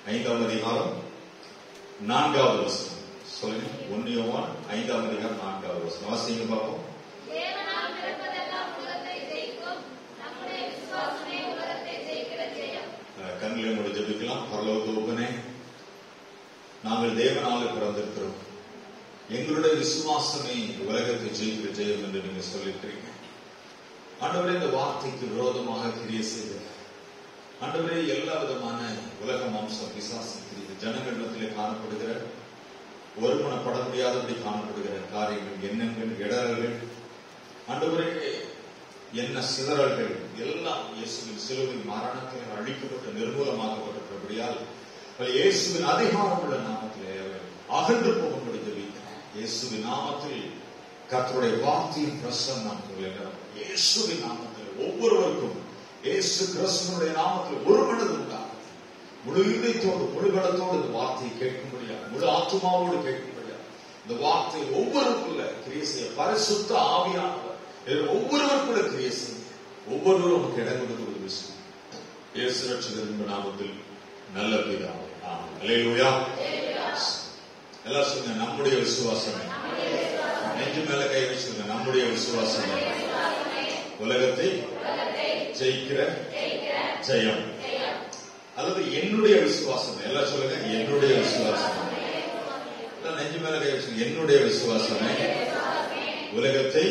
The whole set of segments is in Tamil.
ஐந்தாம் அதிகாரம் நான்காவது வசனம் சொல்லுங்க ஒன்னு யோவான் ஐந்தாம் அதிகாரம் நான்காவது வசனம் வாசிங்க பார்ப்போம் தேவனால் பிறப்பதெல்லாம் உலகத்தை ஜெயிக்கும் நம்முடைய விசுவாசமே உலகத்தை ஜெயிக்கிற ஜெயம் அஹ் கண்களை மூடி ஜெபிக்கலாம் பரலோக தூபனே நாங்கள் தேவனால பிறந்திருக்கிறோம் எங்களுடைய விசுவாசமே உலகத்தை ஜெயிக்கிற ஜெயம் என்று நீங்க சொல்லியிருக்கிறீங்க ஆண்டவரே இந்த வார்த்தைக்கு விரோதமாக கிரிய செய்த ஆண்டவரே எல்லா விதமான உலக மாம்சம் பிசாசு கிரியை ஜனங்களிடத்திலே காணப்படுகிற ஒருமனப்பட முடியாதபடி காணப்படுகிற காரியங்கள் எண்ணங்கள் இடர்கள் ஆண்டவரே என்ன சிதறல்கள் எல்லாம் இயேசுவின் சிலுவின் மரணத்தில் அழிக்கப்பட்டு நிர்மூலமாக்கப்பட்டிருக்கிறபடியால் அப்ப இயேசுவின் அதிகாரமுள்ள நாமத்திலே அவர் அகன்று போகும்படி ஜெபிக்கிறேன் இயேசுவின் நாமத்தில் கர்த்தருடைய வார்த்தையின் பிரசன்னம் சொல்லுகிறோம் இயேசுவின் நாமத்தில் ஒவ்வொருவருக்கும் இயேசு கிறிஸ்துவனுடைய நாமத்தில் ஒரு மனது உண்டாகும் முழு இதயத்தோடு முழு பலத்தோடு இந்த வார்த்தையை கேட்கும்படியா முழு ஆத்மாவோடு கேட்கும்படியா இந்த வார்த்தை ஒவ்வொருக்குள்ள கிரியை செய்ய பரிசுத்த ஆவியானவர் இதில் ஒவ்வொருவருக்குள்ள கிரியை செய்ய ஒவ்வொருவரும் நமக்கு இடம் கொடுத்து உதவி செய்யும் இயேசு ரட்சகரின் நாமத்தில் நல்ல பிதாவே ஆமென். அல்லேலூயா எல்லாம் சொல்லுங்க நம்முடைய விசுவாசமே நெஞ்சு மேல கை வச்சிருங்க நம்முடைய விசுவாசமே உலகத்தை ஜெயிக்கிற ஜெயம் அல்லது என்னுடைய விசுவாசம் எல்லாம் சொல்லுங்க என்னுடைய விசுவாசம் எல்லாம் நெஞ்சு மேல கை வச்சுங்க என்னுடைய விசுவாசமே உலகத்தை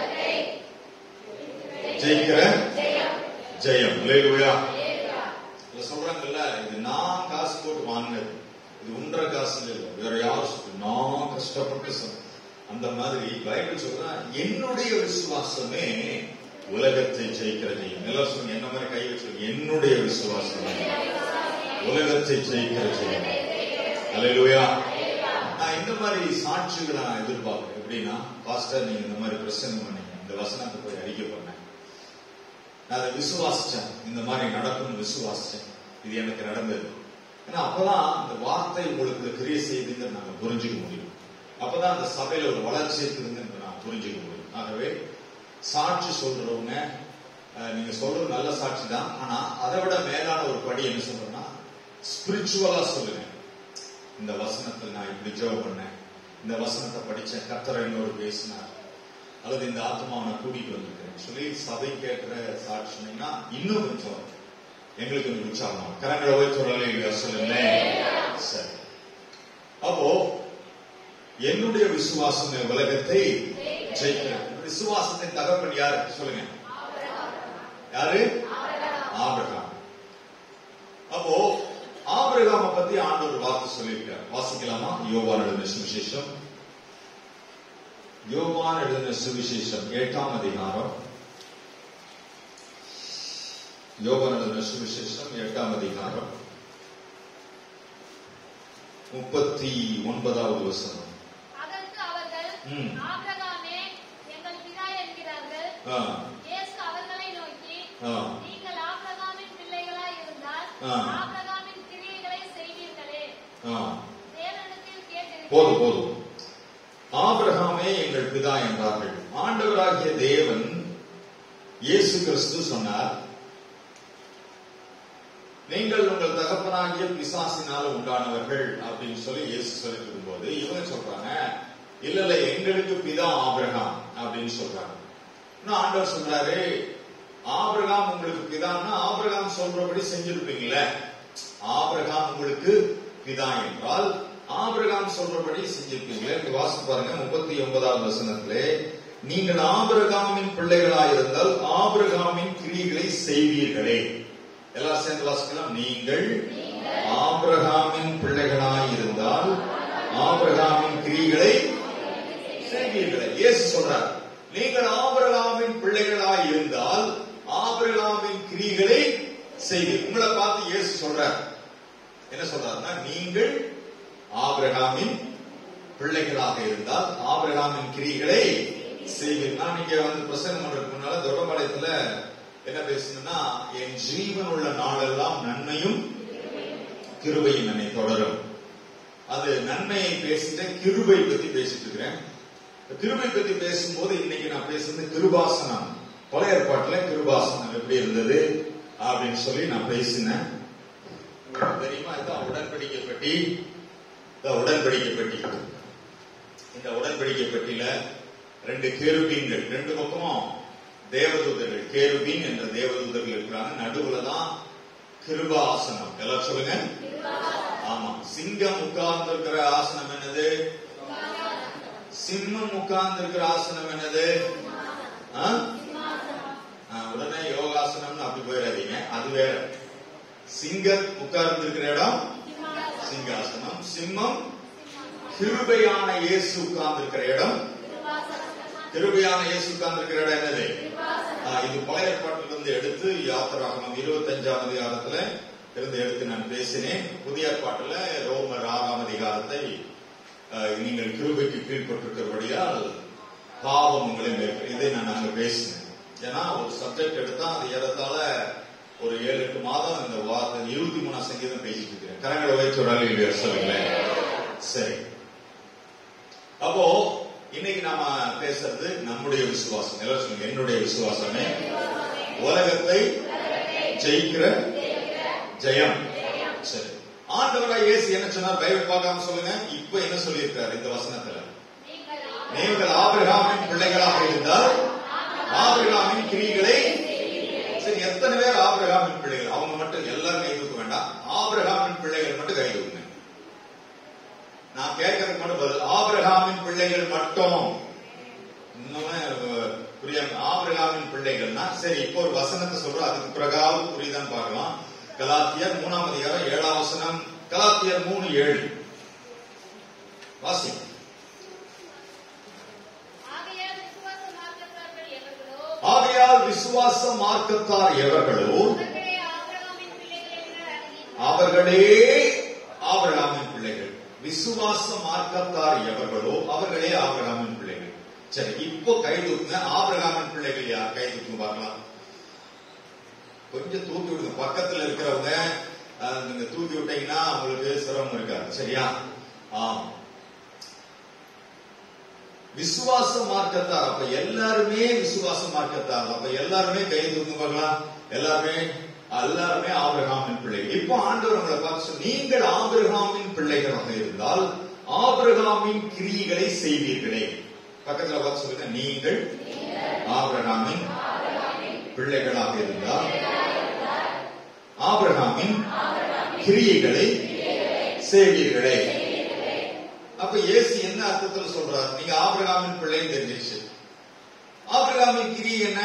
ஜெயிக்கிற ஜெயம் இல்லையா இல்ல சொல்றாங்கல்ல இது நான் காசு போட்டு வாங்கினது இது உன்ற காசு இல்லை வேற யாரும் சொல்லு நான் கஷ்டப்பட்டு சொன்ன அந்த மாதிரி பைபிள் சொல்றா என்னுடைய விசுவாசமே உலகத்தை ஜெயிக்கிற ஜெயம் எல்லாம் சொல்லுங்க என்ன மாதிரி கை வச்சு என்னுடைய விசுவாசமே உலகத்தை ஜெயிக்கிற ஜெயம் அல்லேலூயா நான் இந்த மாதிரி சாட்சிகளை நான் எதிர்பார்க்கிறேன் எப்படின்னா பாஸ்டர் நீங்க இந்த மாதிரி பிரசங்கம் பண்ணீங்க இந்த வசனத்தை போய் அறிக்கை பண்ணேன் நான் அதை விசுவாசிச்சேன் இந்த மாதிரி நடக்கும்னு விசுவாசிச்சேன் இது எனக்கு நடந்தது ஏன்னா அப்பதான் அந்த வார்த்தை உங்களுக்கு கிரியை செய்துங்க நாங்க புரிஞ்சுக்க முடியும் அப்பதான் அந்த சபையில ஒரு வளர்ச்சி இருக்குதுன்னு நான் புரிஞ்சுக்க முடியும் ஆகவே சாட்சி சொல்றவங்க அஹ், நீங்க சொல்றது நல்ல சாட்சி தான் ஆனா அதை விட மேலான ஒரு படி என்ன சொல்றேன்னா ஸ்பிரிச்சுவலா சொல்லுங்க இந்த வசனத்தில் நான் இப்படி ஜெபம் பண்ணேன் இந்த வசனத்தை படிச்சேன் கத்தர் என்னோடு பேசினார் அல்லது இந்த ஆத்மாவை நான் கூட்டிட்டு வந்திருக்கிறேன் சொல்லி சபை கேட்கிற சாட்சி சொன்னீங்கன்னா இன்னும் கொஞ்சம் எங்களுக்கு கொஞ்சம் உற்சாகம் கரங்களை வைத்துறலே சொல்லுங்களேன் சரி அப்போ என்னுடைய விசுவாசம் உலகத்தை ஜெயிக்கிறேன் விசுவாசத்தின் தகப்பன் யாரு சொல்லுங்க யாரு ஆபிரகாம் அப்போ ஆபிரகாம பத்தி ஆண்டவர் வார்த்தை சொல்லியிருக்கார் வாசிக்கலாமா யோவான் எழுதின சுவிசேஷம் யோவான் எழுதின சுவிசேஷம் எட்டாம் அதிகாரம் யோவான் எழுதின சுவிசேஷம் எட்டாம் அதிகாரம் முப்பத்தி ஒன்பதாவது வசனம் அதற்கு அவர்கள் ம். ஆபிரகாமே எங்கள் பிதா என்கிறார்கள் ஆ, இயேசு அவர்களை நோக்கி ஆ. நீங்கள் ஆபிரகாமின் பிள்ளைகளாய் இருந்தால் ஆ. ஆபிரகாமின் கிரியைகளை செய்வீர்களே ஆ. தேவனிடத்தில் கேட்டிருக்கிறேன் போதும் போதும் ஆபிரகாமே எங்கள் பிதா என்றார்கள் ஆண்டவராகிய தேவன் இயேசு கிறிஸ்து சொன்னார் நீங்கள் உங்கள் தகப்பனாகிய பிசாசினால உண்டானவர்கள் அப்படின்னு சொல்லி இயேசு சொல்லிட்டு இருக்கும்போது இவங்க சொல்றாங்க இல்ல இல்ல எங்களுக்கு பிதா ஆபிரகாம் அப்படின்னு சொல்றாங்க இன்னும் ஆண்டவர் சொல்றாரு ஆபிரகாம் உங்களுக்கு பிதான்னா ஆபிரகாம் சொல்றபடி செஞ்சிருப்பீங்களே ஆபிரகாம் உங்களுக்கு பிதா என்றால் ஆபிரகாம் சொல்றபடி செஞ்சிருப்பீங்களே இங்க வாசி பாருங்க முப்பத்தி ஒன்பதாவது வசனத்திலே நீங்கள் ஆபிரகாமின் பிள்ளைகளாயிருந்தால் ஆபிரகாமின் கிரியைகளை செய்வீர்களே எல்லாரும் சேர்ந்து வாசிக்கலாம் நீங்கள் ஆபிரகாமின் பிள்ளைகளாயிருந்தால் ஆபிரகாமின் கிரியைகளை செய்வீர்களே இயேசு சொல்றார் நீங்கள் ஆபிரகாமின் பிள்ளைகளாய் இருந்தால் ஆபிரகாமின் கிரிகளை செய்வீர்கள் உங்களை பார்த்து இயேசு சொல்றார் என்ன சொல்றாருன்னா நீங்கள் ஆபிரகாமின் பிள்ளைகளாக இருந்தால் ஆபிரகாமின் கிரிகளை செய்வீர்கள் நான் இங்க வந்து பிரசங்கம் பண்றதுக்கு முன்னால தொடர்பாளையத்துல என்ன பேசணும்னா என் ஜீவன் உள்ள நாளெல்லாம் நன்மையும் கிருபையும் என்னை தொடரும் அது நன்மையை பேசிட்டு கிருபை பத்தி பேசிட்டு இருக்கிறேன் கிருபை பத்தி பேசும்போது இன்னைக்கு நான் பேசுறது கிருபாசனம் பழைய ஏற்பாட்டுல கிருபாசனம் எப்படி இருந்தது அப்படின்னு சொல்லி நான் பேசினேன் உங்களுக்கு தெரியுமா இதுதான் உடனே பெட்டி இந்த உடன்படிக்கை பெட்டி இந்த உடன்படிக்கை பெட்டியில ரெண்டு கேருபீன்கள் ரெண்டு பக்கமும் தேவதூதர்கள் கேருபீன் என்ற தேவதூதர்கள் இருக்கிறாங்க நடுவுல தான் கிருபா ஆசனம் எல்லாம் சொல்லுங்க ஆமா சிங்கம் உட்கார்ந்து இருக்கிற ஆசனம் என்னது சிம்மம் உட்கார்ந்து இருக்கிற ஆசனம் என்னது ஆ? ஆ, உடனே யோகாசனம்னு அப்படி போயிடாதீங்க அது வேற சிங்கம் உட்கார்ந்து இருக்கிற இடம் சிங்காசனம் சிம்மம் கிருபையான இயேசு உட்கார்ந்து இருக்கிற இடம் கிருபையான இயேசு உட்கார்ந்து இருக்கிற இடம் என்னது ஆ, இது பழைய ஏற்பாட்டிலிருந்து இருந்து எடுத்து யாத்திராகமம் இருபத்தஞ்சாம் அதிகாரத்துல இருந்து எடுத்து நான் பேசினேன் புதிய ஏற்பாட்டுல ரோமர் ஆறாம் அதிகாரத்தை அஹ், நீங்கள் கிருபைக்கு கீழ்பட்டிருக்கிறபடியால் பாவம் உங்களை மேற்கொள் இதை நான் அங்க பேசினேன் ஏன்னா ஒரு சப்ஜெக்ட் எடுத்தா அது ஏறத்தாழ ஒரு ஏழு எட்டு மாதம் இந்த வார்த்தை இருபத்தி மூணாம் சங்கீதம் பேசிட்டு இருக்கிறேன் கரங்களை வைத்து ஒரு ஆள் இல்லையா சொல்லுங்களேன் சரி அப்போ இன்னைக்கு நாம பேசுறது நம்முடைய விசுவாசம் எல்லாரும் சொல்லுங்க என்னுடைய விசுவாசமே உலகத்தை ஜெயிக்கிற ஜெயம் சரி ஆண்டவராய் இயேசு என்ன சொன்னார் பைபிள் பார்க்காம சொல்லுங்க இப்ப என்ன சொல்லியிருக்காரு இந்த வசனத்துல நீங்கள் ஆபிரகாமின் பிள்ளைகளாக இருந்தால் ஆபிரகாமின் கிரிகளை சரி எத்தனை பேர் ஆபிரகாமின் பிள்ளைகள் அவங்க மட்டும் எல்லாரும் கை தூக்க வேண்டாம் ஆபிரகாமின் பிள்ளைகள் மட்டும் கை தூக்குங்க நான் கேட்கறதுக்கு மட்டும் பதில் ஆபிரகாமின் பிள்ளைகள் மட்டும் இன்னுமே அஹ், புரியாம ஆபிரகாமின் பிள்ளைகள்னா சரி இப்போ ஒரு வசனத்தை சொல்றோம் அதுக்கு பிறகாவது புரியுதான்னு பார்க்கலாம் கலாத்தியர் மூணாம் அதிகாரம் ஏழாம் வசனம் கலாத்தியர் மூணு ஏழு வாசி ஆகையால் விசுவாச மார்க்கத்தார்கள் எவர்களோ ஆகையால் விசுவாச மார்க்கத்தார் எவர்களோ அவர்களே ஆபிரகாமின் பிள்ளைகள் என்று அறிவீர்கள். அவர்களே ஆபிரகாமின் பிள்ளைகள் விசுவாச மார்க்கத்தார் எவர்களோ அவர்களே ஆபிரகாமின் பிள்ளைகள் சரி இப்போ கை தூக்குங்க ஆபிரகாமின் பிள்ளைகள் யார் கை தூக்குங்க பார்க்கலாம் கொஞ்சம் தூக்கி விடுங்க பக்கத்துல இருக்கிறவங்க அஹ், நீங்க தூக்கி விட்டீங்கன்னா உங்களுக்கு சிரமம் இருக்காது சரியா ஆமா விசுவாச மார்க்கத்தார் அப்ப எல்லாருமே விசுவாச மார்க்கத்தார் அப்ப எல்லாருமே கை தூக்கு பார்க்கலாம் எல்லாருமே எல்லாருமே ஆபிரகாமின் பிள்ளைகள் இப்போ ஆண்டவர் உங்களை பார்த்து சொல்லு, நீங்கள் ஆபிரகாமின் பிள்ளைகளாக இருந்தால் ஆபிரகாமின் கிரியைகளை செய்வீர்களே பக்கத்துல பார்த்து சொல்லுங்க நீங்கள் ஆபிரகாமின் பிள்ளைகளாக இருந்தால் ஆபிரகாமின் கிரியைகளை செய்வீர்களே அப்ப இயேசு என்ன அர்த்தத்துல சொல்றார் நீங்க ஆபிரகாமின் பிள்ளைன்னு தெரிஞ்சிச்சு ஆபிரகாமின் கிரி என்ன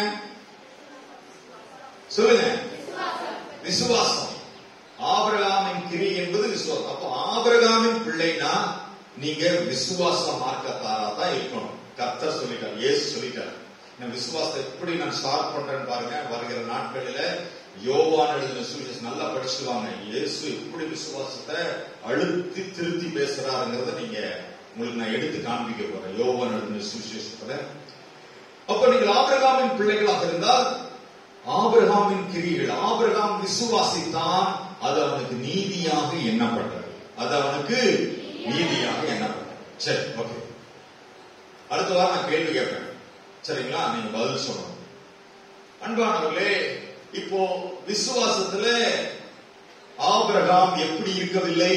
சொல்லுங்க விசுவாசம் ஆபிரகாமின் கிரி என்பது விசுவாசம் அப்போ ஆபிரகாமின் பிள்ளைனா நீங்க விசுவாச மார்க்கத்தாரா தான் இருக்கணும் கர்த்தர் சொல்லிட்டார் இயேசு சொல்லிட்டார் நான் விசுவாசத்தை எப்படி நான் ஸ்டார்ட் பண்றேன்னு பாருங்க வருகிற நாட்களில யோவான் எழுதின சுவிசேஷம் நல்லா படிச்சுவாங்க இயேசு எப்படி விசுவாசத்தை அழுத்தி திருத்தி பேசுறாருங்கிறத நீங்க உங்களுக்கு நான் எடுத்து காண்பிக்க போறேன் யோவான் எழுதின சுவிசேஷத்துல அப்ப நீங்கள் ஆபிரகாமின் பிள்ளைகளாக இருந்தால் ஆபிரகாமின் கிரிகள் ஆபிரகாம் விசுவாசித்தான் அது அவனுக்கு நீதியாக எண்ணப்பட்டது அது அவனுக்கு நீதியாக எண்ணப்பட்டது சரி ஓகே அடுத்த வாரம் நான் கேள்வி கேட்பேன் சரிங்களா நீங்க பதில் சொல்லணும் அன்பானவர்களே இப்போ விசுவாசத்துல ஆபிரகாம் எப்படி இருக்கவில்லை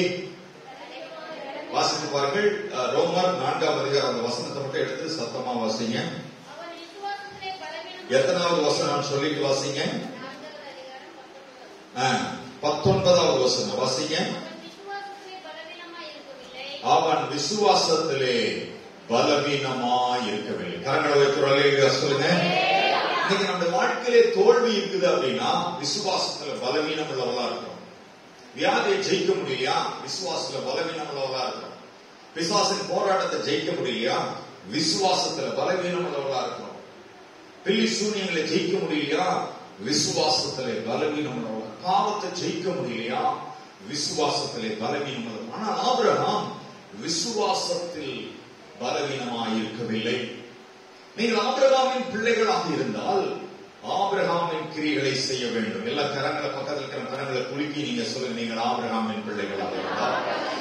வாசித்து பாருங்கள் அஹ், ரோமர் நான்காம் அதிகாரம் அந்த வசனத்தை மட்டும் எடுத்து சத்தமா வாசிங்க அவன் விசுவாசத்திலே பலவீனம் எத்தனாவது வசனம் சொல்லிட்டு வாசிங்க நான்காவது அதிகாரம் பத்தொன்பது. ஆ, பத்தொன்பதாவது வசனம் வாசிங்க அவன் விசுவாசத்திலே பலவீனமாய் இருக்கவில்லை அவன் விசுவாசத்திலே பலவீனமாய் இருக்கவில்லை கரங்களை வைத்துறே சொல்லுங்க இன்னைக்கு நம்ம வாழ்க்கையிலே தோல்வி இருக்குது அப்படின்னா விசுவாசத்துல பலவீனம் உள்ளவளா இருக்கிறோம் வியாதியை ஜெயிக்க முடியலையா விசுவாசத்துல பலவீனம் உள்ளவளா இருக்கிறோம் பிசாசின் போராட்டத்தை ஜெயிக்க முடியலையா விசுவாசத்துல பலவீனம் உள்ளவளா இருக்கிறோம் பில்லி சூன்யங்களை ஜெயிக்க முடியலையா விசுவாசத்திலே பலவீனம் உள்ளவளா பாவத்தை ஜெயிக்க முடியலையா விசுவாசத்திலே பலவீனம் உள்ளவள் ஆனால் ஆபிரகாம் விசுவாசத்தில் பலவீனமாய் இருக்கவில்லை நீங்கள் ஆபிரகாமின் பிள்ளைகளாக இருந்தால் ஆபிரகாமின் கிரியைகளை செய்ய வேண்டும் எல்லா கரங்களை பக்கத்தில் இருக்கிற கரங்களை குலுக்கி நீங்க சொல்லுங்க நீங்கள் ஆபிரகாமின் பிள்ளைகளாக இருந்தால்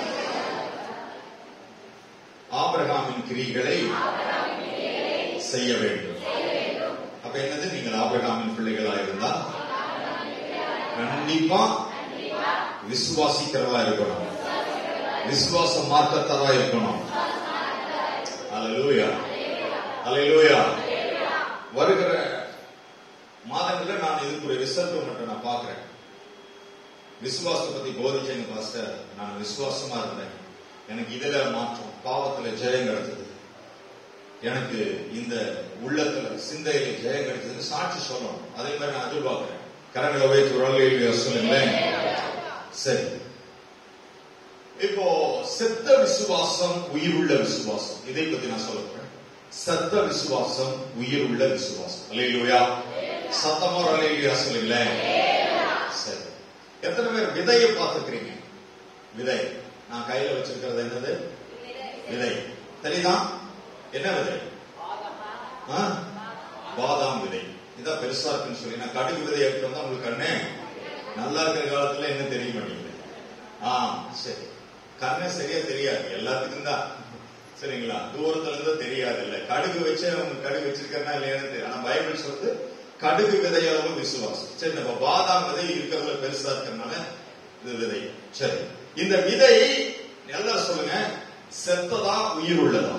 ஆபிரகாமின் கிரிகளை செய்ய வேண்டும் அப்ப என்னது நீங்கள் ஆபிரகாமின் பிள்ளைகளா இருந்தால் கண்டிப்பா விசுவாசிக்கிறவா இருக்கணும் விசுவாச மார்க்கத்தரா இருக்கணும் அல்லேலூயா அல்லேலூயா வருகிற மாதங்கள்ல நான் இதுக்கு ஒரு ரிசல்ட் மட்டும் நான் பார்க்கிறேன் விசுவாசத்தை பத்தி போதிச்சேங்க பாஸ்டர் நான் விசுவாசமா இருந்தேன் எனக்கு இதுல மாற்றம் பாவத்துல ஜெயம் கிடைச்சது எனக்கு இந்த உள்ளத்துல சிந்தையில ஜெயம் கிடைச்சதுன்னு சாட்சி சொல்லணும் அதே மாதிரி நான் எதிர்பார்க்கிறேன் கரங்களை வைத்து ஒரு அல்லேலூயா சொல்லுங்களேன் சரி இப்போ செத்த விசுவாசம் உயிருள்ள விசுவாசம் இதை பத்தி நான் சொல்ல போறேன் சத்த விசுவாசம் உயிருள்ள விசுவாசம் அல்லேலூயா சத்தமா ஒரு அல்லேலூயா சொல்லுங்களேன் சரி எத்தனை பேர் விதையை பார்த்துக்கிறீங்க விதை நான் கையில வச்சிருக்கிறது என்னது விதை தெரியுதா என்ன விதை ஆ? பாதாம் விதை இதான் பெருசா இருக்குன்னு சொல்லி நான் கடுகு விதை எடுத்து வந்தா உங்களுக்கு கண்ணே நல்லா இருக்கிற காலத்துல என்ன தெரிய மாட்டேங்குது ஆ சரி கண்ணே சரியா தெரியாது எல்லாத்துக்கும் தான் சரிங்களா தூரத்துல இருந்து தெரியாது இல்ல கடுகு வச்சு அவங்க கடுகு வச்சிருக்கா இல்லையான்னு தெரியும் ஆனா பைபிள் சொல்றது கடுகு விதையளவு விசுவாசம் சரி நம்ம பாதாம் விதை இருக்கிறதுல பெருசா இருக்கிறதுனால இது விதை சரி இந்த விதை எல்லாரும் சொல்லுங்க செத்ததா உயிர் உள்ளதா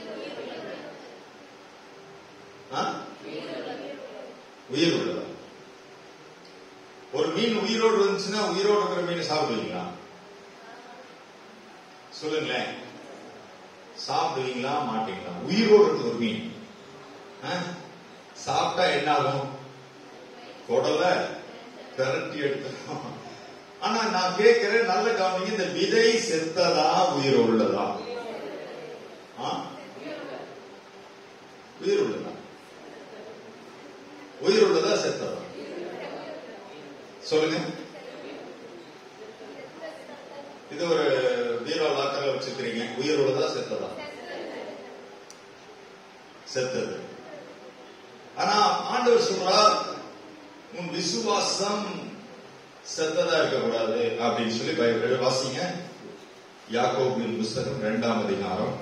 ஆ? உயிர் உள்ளதா ஒரு மீன் உயிரோடு இருந்துச்சுன்னா உயிரோடு இருக்கிற மீன் சாப்பிடுவீங்களா சொல்லுங்களேன் சாப்பிடுவீங்களா மாட்டீங்களா உயிரோடு இருக்கிற ஒரு மீன் ஆ? சாப்பிட்டா என்ன ஆகும் குடலை கரட்டி எடுத்துரும் ஆனா நான் கேட்கிறேன் நல்ல கவனிங்க இந்த விதை செத்ததா உயிர் உள்ளதா ஆ? உயிர் உள்ளதா உயிர் உள்ளதா செத்ததா சொல்லுங்க இது ஒரு பீரோ லாக்கர்ல வச்சிருக்கிறீங்க உயிர் உள்ளதா செத்ததா செத்தது ஆனா ஆண்டவர் சொல்றார் உன் விசுவாசம் செத்ததா இருக்கக்கூடாது அப்படின்னு சொல்லி பைபிள் வாசிங்க யாக்கோபின் புஸ்தகம் இரண்டாம் அதிகாரம்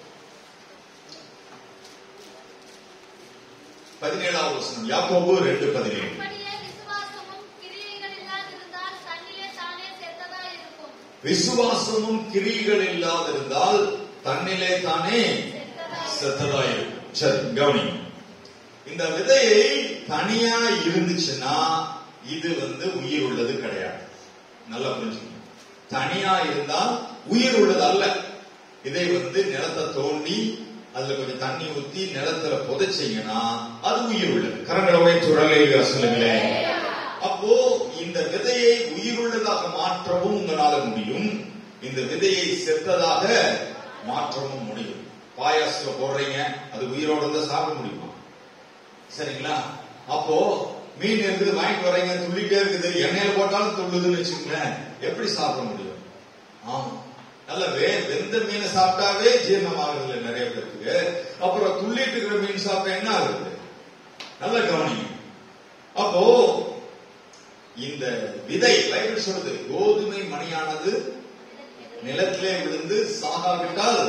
பதினேழாவது வசனம் யாக்கோபு ரெண்டு பதினேழு அப்படியே விசுவாசமும் கிரியைகள் இல்லாதிருந்தால் தன்னிலே தானே செத்ததா இருக்கும் விசுவாசமும் கிரிகள் இல்லாதிருந்தால் தன்னிலே தானே செத்ததா செத்ததாயிருக்கும் சரி கவனி இந்த விதையை தனியா இருந்துச்சுன்னா இது வந்து உயிர் உள்ளது கிடையாது நல்லா புரிஞ்சுக்கணும் தனியா இருந்தால் உயிர் உள்ளது அல்ல இதை வந்து நிலத்தை தோண்டி அதுல கொஞ்சம் தண்ணி ஊத்தி நிலத்துல புதைச்சீங்கன்னா அது உயிர் உள்ளது கரங்களவை சுடலை சொல்லுங்களேன் அப்போ இந்த விதையை உயிருள்ளதாக மாற்றவும் உங்களால முடியும் இந்த விதையை செத்ததாக மாற்றவும் முடியும் பாயாசத்துல போடுறீங்க அது உயிரோட இருந்தா சாப்பிட முடியுமா சரிங்களா அப்போ மீன் இருக்குது வாங்கிட்டு வர்றீங்க துள்ளிட்டே இருக்குது எண்ணெயில போட்டாலும் துள்ளுதுன்னு வச்சுக்கோங்களேன் எப்படி சாப்பிட முடியும் ஆமா நல்ல வே வெந்த மீனை சாப்பிட்டாவே ஜீரணம் ஆகுது இல்ல நிறைய பேருக்கு அப்புறம் துள்ளிட்டு இருக்கிற மீன் சாப்பிட்டா என்ன ஆகுது நல்ல கவனிங்க அப்போ இந்த விதை பைபிள் சொல்றது கோதுமை மணியானது நிலத்திலே விழுந்து சாகாவிட்டால்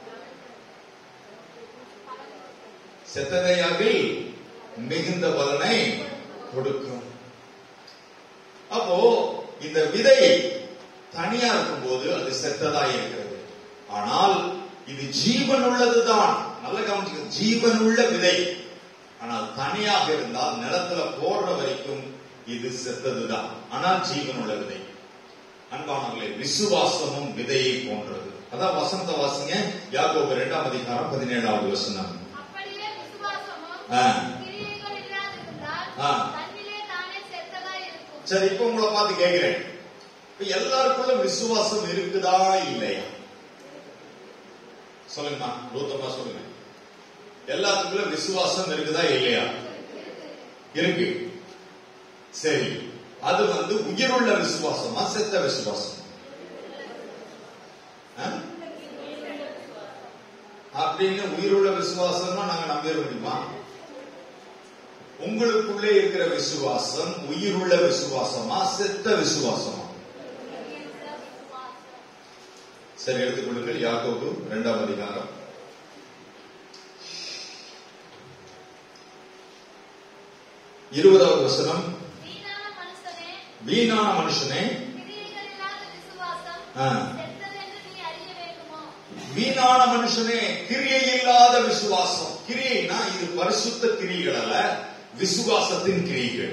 செத்ததையாவில் மிகுந்த பலனை கொடுக்கும் அப்போ இந்த விதை தனியா இருக்கும்போது அது செத்ததா இருக்கிறது ஆனால் இது ஜீவன் உள்ளதுதான் நல்ல கவனிச்சுக்க ஜீவன் உள்ள விதை ஆனால் தனியாக இருந்தால் நிலத்துல போடுற வரைக்கும் இது செத்ததுதான் ஆனால் ஜீவன் உள்ள விதை அன்பானவர்களே விசுவாசமும் விதையை போன்றது அதான் வசந்த வாசிங்க யாக்கோபு இரண்டாம் அதிகாரம் பதினேழாவது வசனம் அப்படியே விசுவாசமும் ஆ. கிரியைகள் இல்லாதிருந்தால் ஆ. தன்னிலே தானே செத்ததா இருக்கும் சரி இப்ப உங்களை பார்த்து கேட்கிறேன் இப்ப எல்லாருக்குள்ள விசுவாசம் இருக்குதா இல்லையா சொல்லுங்கம்மா ரூத்தமா சொல்லுங்க எல்லாத்துக்குள்ள விசுவாசம் இருக்குதா இல்லையா இருக்கு சரி அது வந்து உயிருள்ள விசுவாசமா செத்த விசுவாசம் ஆ? அப்படின்னு உயிருள்ள விசுவாசமா நாங்க நம்பிட முடியுமா உங்களுக்குள்ளே இருக்கிற விசுவாசம் உயிருள்ள விசுவாசமா செத்த விசுவாசமா சரி எடுத்துக்கொள்ளுங்கள் யாக்கோபு இரண்டாம் அதிகாரம் இருபதாவது வசனம் வீணான மனுஷனே வீணான மனுஷனே கிரியைகள் இல்லாத விசுவாசம் ஆ. செத்ததென்று நீ வீணான மனுஷனே கிரியை இல்லாத விசுவாசம் கிரியைனா இது பரிசுத்த கிரிகள் அல்ல விசுவாசத்தின் கிரிகள்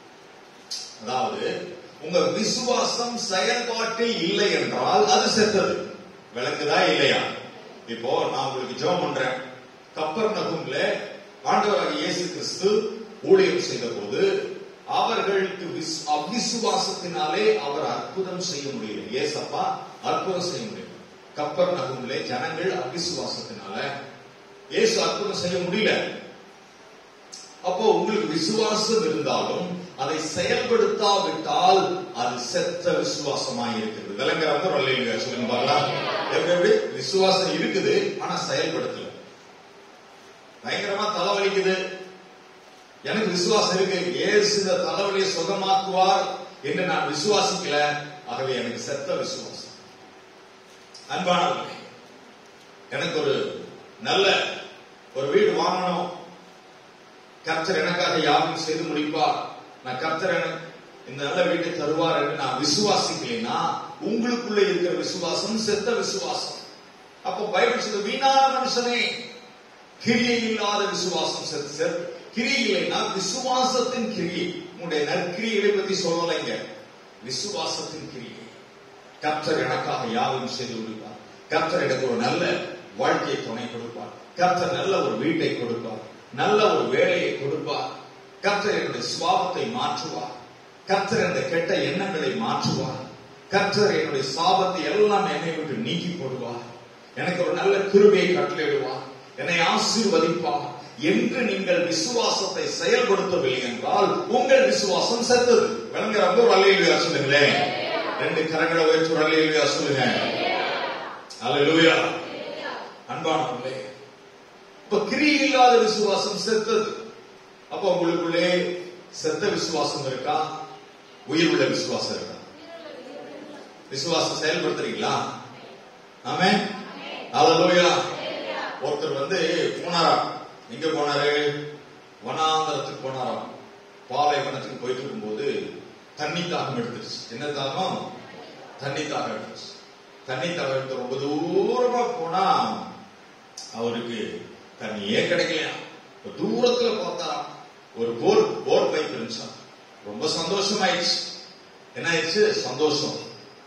அதாவது உங்க விசுவாசம் செயல்பாட்டில் இல்லை என்றால் அது செத்தது விளங்குதா இல்லையா இப்போ நான் உங்களுக்கு ஜெபம் பண்றேன் கப்பர் நகும்ல ஆண்டவராக இயேசு கிறிஸ்து ஊழியம் செய்த போது அவர்களுக்கு விஸ்- அவிசுவாசத்தினாலே அவர் அற்புதம் செய்ய முடியல ஏசப்பா அற்புதம் செய்ய முடியல கப்பர் நகும்ல ஜனங்கள் அவிசுவாசத்தினால இயேசு அற்புதம் செய்ய முடியல அப்போ உங்களுக்கு விசுவாசம் இருந்தாலும் அதை செயல்படுத்தாவிட்டால் அது செத்த விசுவாசமாய் இருக்குது விளங்குறவங்க ஒரு அல்லேலூயா சொல்லுங்க பார்க்கலாம் எப்படி எப்படி விசுவாசம் இருக்குது ஆனா செயல்படுத்தல பயங்கரமா தலைவலிக்குது எனக்கு விசுவாசம் இருக்கு இயேசு இந்த தலைவலியை சுகமாக்குவார் என்று நான் விசுவாசிக்கல ஆகவே எனக்கு செத்த விசுவாசம் அன்பானவர்களே எனக்கு ஒரு நல்ல ஒரு வீடு வாங்கணும் கர்த்தர் எனக்காக யாரும் செய்து முடிப்பார் நான் கர்த்தர் எனக்கு இந்த நல்ல வீட்டை தருவார் என்று நான் விசுவாசிக்கலைன்னா உங்களுக்குள்ள இருக்கிற விசுவாசம் செத்த விசுவாசம் அப்போ பைபிள் சொல்ல வீணான மனுஷனே கிரியை இல்லாத விசுவாசம் செத்து செத்து கிரியை இல்லைன்னா விசுவாசத்தின் கிரியை உங்களுடைய நற்கிரியை பத்தி சொல்லலைங்க விசுவாசத்தின் கிரியை கர்த்தர் எனக்காக யாவும் செய்து முடிப்பார் கர்த்தர் எனக்கு ஒரு நல்ல வாழ்க்கையை துணை கொடுப்பார் கர்த்தர் நல்ல ஒரு வீட்டை கொடுப்பார் நல்ல ஒரு வேலையை கொடுப்பார் கர்த்தர் என்னுடைய சுவாபத்தை மாற்றுவார் கர்த்தர் என்னுடைய கெட்ட எண்ணங்களை மாற்றுவார் கர்த்தர் என்னுடைய சாபத்தை எல்லாம் என்னை விட்டு நீக்கி போடுவார் எனக்கு ஒரு நல்ல கிருபையை கட்டளையிடுவார் என்னை ஆசீர்வதிப்பார் என்று நீங்கள் விசுவாசத்தை செயல்படுத்தவில்லை என்றால் உங்கள் விசுவாசம் செத்தது விளங்குறவங்க ஒரு அல்லையிலுயா சொல்லுங்களேன் ரெண்டு கரங்களை உயர்த்தி ஒரு அல்லையிலுயா சொல்லுங்க அல்லேலூயா அன்பானவர்களே இப்ப கிரியை இல்லாத விசுவாசம் செத்தது அப்ப உங்களுக்குள்ளே செத்த விசுவாசம் இருக்கா உயிர் உள்ள விசுவாசம் இருக்கா விசுவாசம் செயல்படுத்துறீங்களா ஆமே அல்லேலூயா ஒருத்தர் வந்து போனாராம் எங்க போனாரு வனாந்தரத்துக்கு போனாராம் பாலைவனத்துக்கு போயிட்டு இருக்கும்போது தண்ணி தாகம் எடுத்துருச்சு என்ன தாகம் தண்ணி தாகம் எடுத்துருச்சு தண்ணி தாகம் எடுத்து ரொம்ப தூரமா போனா அவருக்கு தண்ணியே கிடைக்கலையா இப்ப தூரத்துல பார்த்தாராம் ஒரு போர் போர் பைப் இருந்துச்சாம் ரொம்ப சந்தோஷமாயிடுச்சு என்ன ஆயிடுச்சு சந்தோஷம்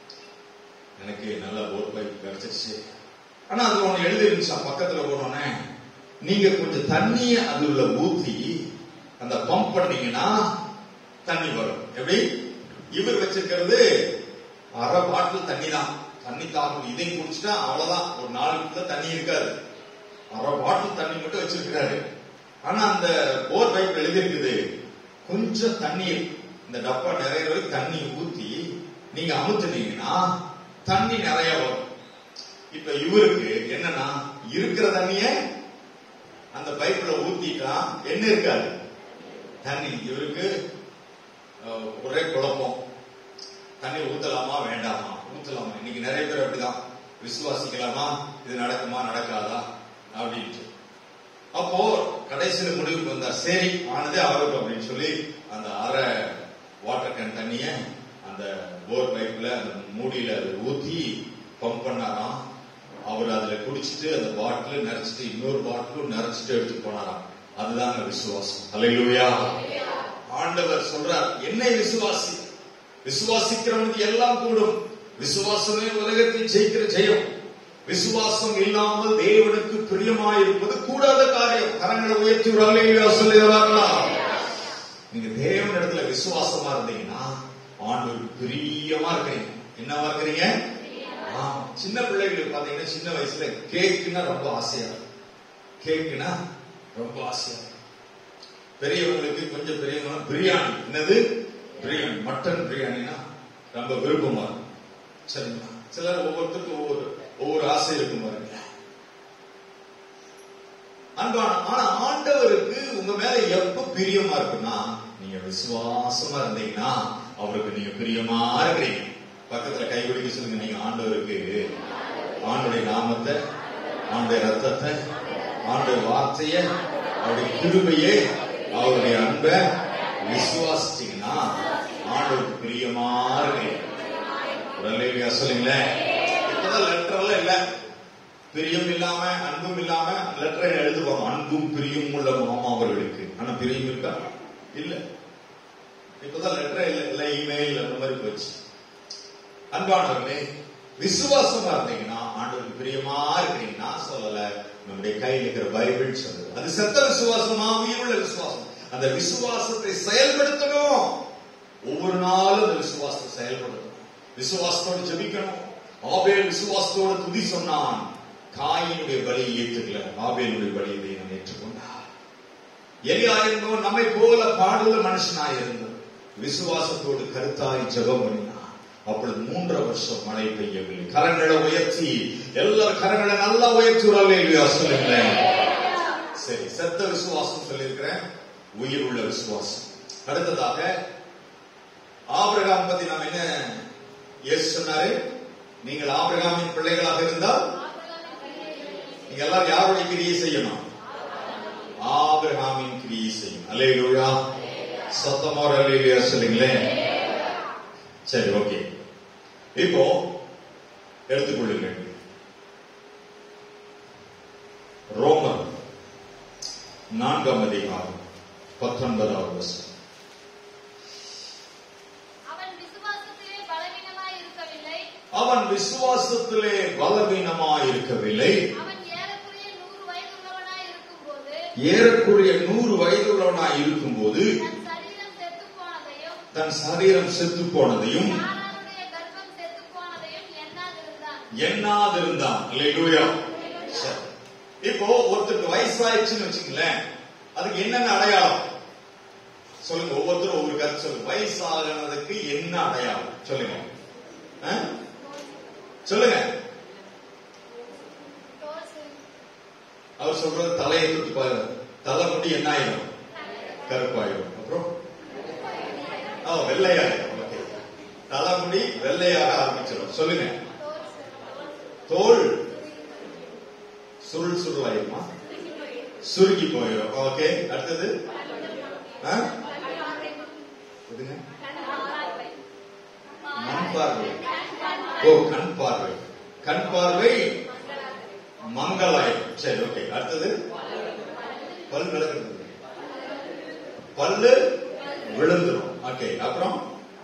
எனக்கு நல்ல போர் பைப் கிடைச்சிருச்சு ஆனா அதுல ஒண்ணு எழுதி இருந்துச்சா பக்கத்துல போனோன்னே நீங்க கொஞ்சம் தண்ணிய அதுல ஊத்தி அந்த பம்ப் பண்ணீங்கன்னா தண்ணி வரும் எப்படி இவர் வச்சிருக்கிறது அரை பாட்டில் தண்ணி தான் தண்ணி தாகம் இதையும் குடிச்சிட்டா அவ்வளவுதான் ஒரு நாளுக்குள்ள தண்ணி இருக்காது அரை பாட்டில் தண்ணி மட்டும் வச்சிருக்கிறாரு ஆனா அந்த போர் பைப் எழுதியிருக்குது கொஞ்சம் தண்ணீர் இந்த டப்பா நிறைய வரைக்கும் தண்ணி ஊத்தி நீங்க அமுத்துனீங்கன்னா தண்ணி நிறைய வரும் இப்ப இவருக்கு என்னன்னா இருக்கிற தண்ணிய அந்த பைப்ல ஊத்திட்டா என்ன இருக்காது தண்ணி இவருக்கு அஹ், ஒரே குழப்பம் தண்ணி ஊத்தலாமா வேண்டாமா ஊத்தலாமா இன்னைக்கு நிறைய பேர் அப்படிதான் விசுவாசிக்கலாமா இது நடக்குமா நடக்காதா அப்படின்ட்டு அப்போ கடைசியில முடிவுக்கு வந்தார் சரி ஆனதே ஆகட்டும் அப்படின்னு சொல்லி அந்த அரை வாட்டர் கேன் தண்ணிய அந்த போர் பைப்ல அந்த மூடியில அதை ஊத்தி பம்ப் பண்ணாராம் அவர் அதுல குடிச்சிட்டு அந்த பாட்டில் நிறைச்சிட்டு இன்னொரு பாட்டிலும் நிறைச்சிட்டு எடுத்து போனாராம் அதுதாங்க விசுவாசம் அல்லேலூயா ஆண்டவர் சொல்றார் என்னை விசுவாசி விசுவாசிக்கிறவனுக்கு எல்லாம் கூடும் விசுவாசமே உலகத்தில் ஜெயிக்கிற ஜெயம் விசுவாசம் இல்லாமல் தேவனுக்கு பிரியமாயிருப்பது கூடாத காரியம் கரங்களை உயர்த்தி ஒரு அல்லேலூயா சொல்லுகிறார்களா நீங்க தேவன் இடத்துல விசுவாசமா இருந்தீங்கன்னா ஆண்டவருக்கு பிரியமா இருக்கிறீங்க என்னவா இருக்கிறீங்க ஆமா. சின்ன பிள்ளைகளுக்கு பாத்தீங்கன்னா சின்ன வயசுல கேக்குன்னா ரொம்ப ஆசையா இருக்கும் கேக்குனா ரொம்ப ஆசையா இருக்கும் பெரியவங்களுக்கு கொஞ்சம் பெரியவங்க பிரியாணி என்னது பிரியாணி மட்டன் பிரியாணினா ரொம்ப விருப்பமா இருக்கும் சரிங்களா சிலர் ஒவ்வொருத்தருக்கும் ஒவ்வொரு ஒவ்வொரு ஆசை இருக்கும் பாருங்க அன்பான ஆனா ஆண்டவருக்கு உங்க மேல எப்ப பிரியமா இருக்குன்னா நீங்க விசுவாசமா இருந்தீங்கன்னா அவருக்கு நீங்க பிரியமா இருக்கிறீங்க பக்கத்துல கை பிடிக்க சொல்லுங்க நீங்க ஆண்டவருக்கு ஆண்டுடைய நாமத்தை ஆண்டுடைய ரத்தத்தை ஆண்டுடைய வார்த்தைய அவருடைய கிருபையை அவருடைய அன்பை விசுவாசிச்சீங்கன்னா ஆண்டவருக்கு பிரியமா இருக்கீங்க ஒரு அல்லேலூயா சொல்லுங்களேன் இப்பதான் லெட்டர்லாம் இல்ல பிரியம் இல்லாம அன்பும் இல்லாம லெட்டரை எழுதுவாங்க அன்பும் பிரியும் உள்ள மாமா அவர்களுக்கு ஆனா பிரியம் இருக்கா இல்ல இப்பதான் லெட்டர் இல்ல இல்ல இமெயில் அந்த மாதிரி போச்சு அன்பானவர்களே விசுவாசமா இருந்தீங்கன்னா ஆண்டவருக்கு பிரியமா இருக்கிறீங்க நான் சொல்லல நம்முடைய கையில் இருக்கிற பைபிள் சொல்லுது அது செத்த விசுவாசமா உயிருள்ள விசுவாசம் அந்த விசுவாசத்தை செயல்படுத்தணும் ஒவ்வொரு நாளும் அந்த விசுவாசத்தை செயல்படுத்தணும் விசுவாசத்தோடு ஜெபிக்கணும் ஆபேல் விசுவாசத்தோடு துதி சொன்னான் காயினுடைய பலியை ஏற்றுக்கல ஆபேலுடைய பலியை தேவன் ஏற்றுக்கொண்டார் எலியா இருந்தவன் நம்மை போல பாடுள்ள மனுஷனாய் இருந்தது விசுவாசத்தோடு கருத்தாய் ஜெபம் பண்ணினான் அப்பொழுது மூன்றரை வருஷம் மழை பெய்யவில்லை கரங்களை உயர்த்தி எல்லாரும் கரங்களை நல்லா உயர்த்தி இல்லையா சொல்லுங்களேன் சரி செத்த விசுவாசம் சொல்லியிருக்கிறேன் உயிர் உள்ள விசுவாசம் அடுத்ததாக ஆபிரகாம் பத்தி நாம் என்ன இயேசு சொன்னாரு நீங்கள் ஆபிரகாமின் பிள்ளைகளாக இருந்தால் நீங்க எல்லாரும் யாருடைய கிரியை செய்யணும் ஆபிரகாமின் கிரியை செய்யும் அல்லேலூயா சத்தமா ஒரு அல்லேலூயா சொல்லுங்களேன் சரி ஓகே இப்போ எடுத்துக்கொள்ளுங்கள் ரோமர் நான்காம் அதிகாரம் பத்தொன்பதாவது வருஷம் அவன் விசுவாசத்திலே பலவீனமாய் இருக்கவில்லை அவன் விசுவாசத்திலே பலவீனமாய் இருக்கவில்லை அவன் ஏறக்குறைய நூறு வயதுள்ளவனாய் இருக்கும்போது ஏறக்குறைய நூறு வயதுள்ளவனாய் இருக்கும்போது தன் சரீரம் செத்துப் போனதையும் தன் சரீரம் செத்து போனதையும் சாராளுடைய கர்ப்பம் செத்துப் போனதையும் எண்ணாதிருந்தான் எண்ணாதிருந்தான் அல்லேலூயா சரி. இப்போ ஒருத்தருக்கு வயசாயிடுச்சுன்னு வச்சுங்களேன் அதுக்கு என்னென்ன அடையாளம் சொல்லுங்க ஒவ்வொருத்தரும் ஒவ்வொரு கருத்து சொல்லுங்க வயசாகிறதுக்கு என்ன அடையாளம் சொல்லுங்க ஆ? சொல்லுங்க அவர் சொல்றது தலையை தொட்டு பாரு தலைமுடி என்ன ஆயிரும் கருப்பாயிரும் அப்புறம் ஆ வெள்ளையாயிரும் ஓகே தலைமுடி வெள்ளையாக ஆரம்பிச்சிடும் சொல்லுங்க தோல் சுருள் சுருளாயிருமா சுருங்கி போயிடும் ஓகே அடுத்தது ஆ? எதுங்க மண் பார்வை ஓ கண் பார்வை கண் பார்வை மங்களாயிரும் சரி ஓகே அடுத்தது பல் விளக்குறது பல்லு விழுந்துரும் ஓகே அப்புறம்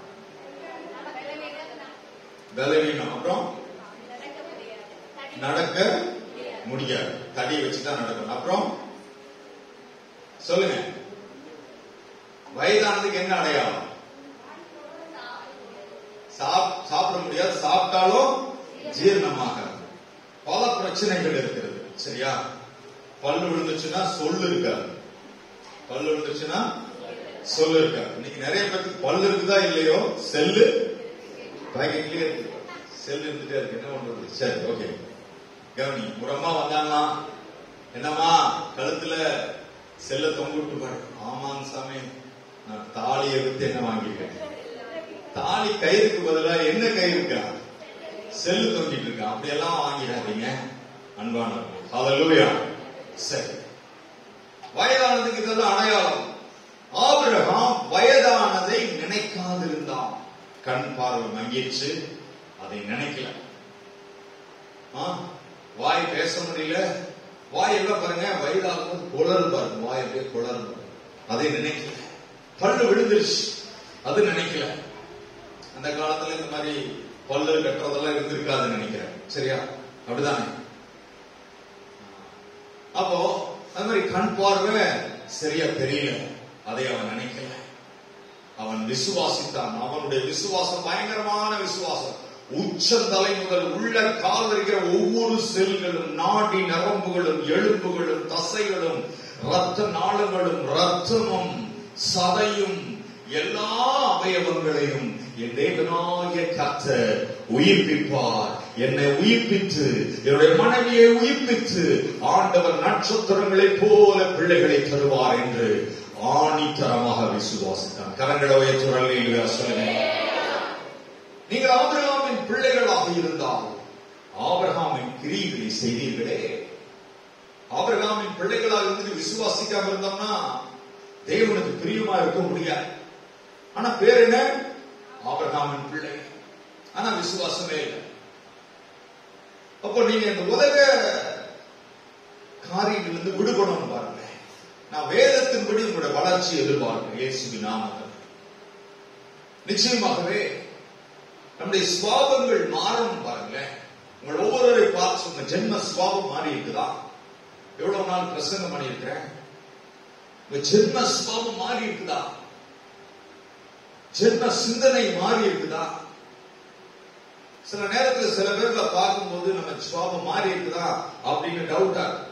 பலவீனம் அப்புறம் நடக்க முடியாது தடி வச்சுதான் நடக்கணும் அப்புறம் சொல்லுங்க வயதானதுக்கு என்ன அடையாளம் சாப்- சாப்பிட முடியாது சாப்பிட்டாலும் ஜீரணமாகாது பல பிரச்சனைகள் இருக்கிறது சரியா பல்லு விழுந்துச்சுன்னா சொல்லு இருக்காது பல்லு விழுந்துச்சுன்னா சொல்லு இருக்காது இன்னைக்கு நிறைய பேருக்கு பல்லு இருக்குதா இல்லையோ செல்லு பாக்கெட்லயே இருக்கு செல் இருந்துட்டே இருக்கு என்ன பண்றது சரி ஓகே கவனி ஒரு அம்மா வந்தாங்களா என்னம்மா கழுத்துல செல்ல தொங்க விட்டு பாரு ஆமாங்க சாமி நான் தாலியை வித்து என்ன வாங்கியிருக்கேன் தாலி கயிறுக்கு பதிலா என்ன கயிறுக்கா செல்லு தொங்கிட்டு இருக்கா அப்படியெல்லாம் வாங்கிடாதீங்க அன்பானவர்கள் ஹalleluya சரி வயதானதுக்கு இதெல்லாம் அடையாளம் ஆபிரகாம் வயதானதை நினைக்காதிருந்தான் கண் பார்வை மங்கிடுச்சு அதை நினைக்கல ஆ, வாய் பேச முடியல வாய் எல்லாம் பாருங்க வயதாகும் போது குளறு பாருங்க வாய் அப்படியே குளறு அதை நினைக்கல பல்லு விழுந்துருச்சு அது நினைக்கல அந்த காலத்துல இந்த மாதிரி பல்லு கட்டுறதெல்லாம் இருந்திருக்காதுன்னு நினைக்கிறேன் சரியா அப்படிதானே அப்போ அது மாதிரி கண் பார்வை சரியா தெரியல அதை அவன் நினைக்கல அவன் விசுவாசித்தான் அவனுடைய விசுவாசம் பயங்கரமான விசுவாசம் உச்சந்தலை முதல் உள்ள கால் இருக்கிற ஒவ்வொரு செல்களும் நாடி நரம்புகளும் எலும்புகளும் தசைகளும் ரத்த நாளங்களும் ரத்தமும் சதையும் எல்லா அவயவங்களையும் என் தேவனாகிய கர்த்தர் உயிர்ப்பிப்பார் என்னை உயிர்ப்பித்து என்னுடைய மனைவியை உயிர்ப்பித்து ஆண்டவர் நட்சத்திரங்களைப் போல பிள்ளைகளை தருவார் என்று ஆணித்தரமாக விசுவாசித்தான் கரங்களை உயர்த்துறல்ல சொல்லுங்க நீங்கள் ஆபிரகாமின் பிள்ளைகளாக இருந்தால் ஆபிரகாமின் கிரியைகளை செய்தீர்களே ஆபிரகாமின் பிள்ளைகளாக இருந்து விசுவாசிக்காம இருந்தோம்னா தேவனுக்கு பிரியமா இருக்க முடியாது ஆனா பேர் என்ன ஆபிரகாமின் பிள்ளை ஆனா விசுவாசமே இல்லை அப்போ நீங்க இந்த உலக காரியங்களிலிருந்து விடுபடணும் பாருங்க நான் வேதத்தின்படி உங்களுடைய வளர்ச்சி எதிர்பார்க்கிறேன் இயேசுவின் நாமத்தில் நிச்சயமாகவே நம்முடைய சுவாபங்கள் மாறணும் பாருங்களேன் உங்கள் ஒவ்வொருவரை பார்த்து உங்க ஜென்ம சுவாபம் மாறி இருக்குதா எவ்வளவு நாள் பிரசங்கம் பண்ணியிருக்கிறேன் உங்க ஜென்ம சுவாபம் மாறி இருக்குதா ஜென்ம சிந்தனை மாறி இருக்குதா சில நேரத்துல சில பேர்ல பார்க்கும்போது நம்ம சுவாபம் மாறி இருக்குதா அப்படின்னு டவுட்டா இருக்கு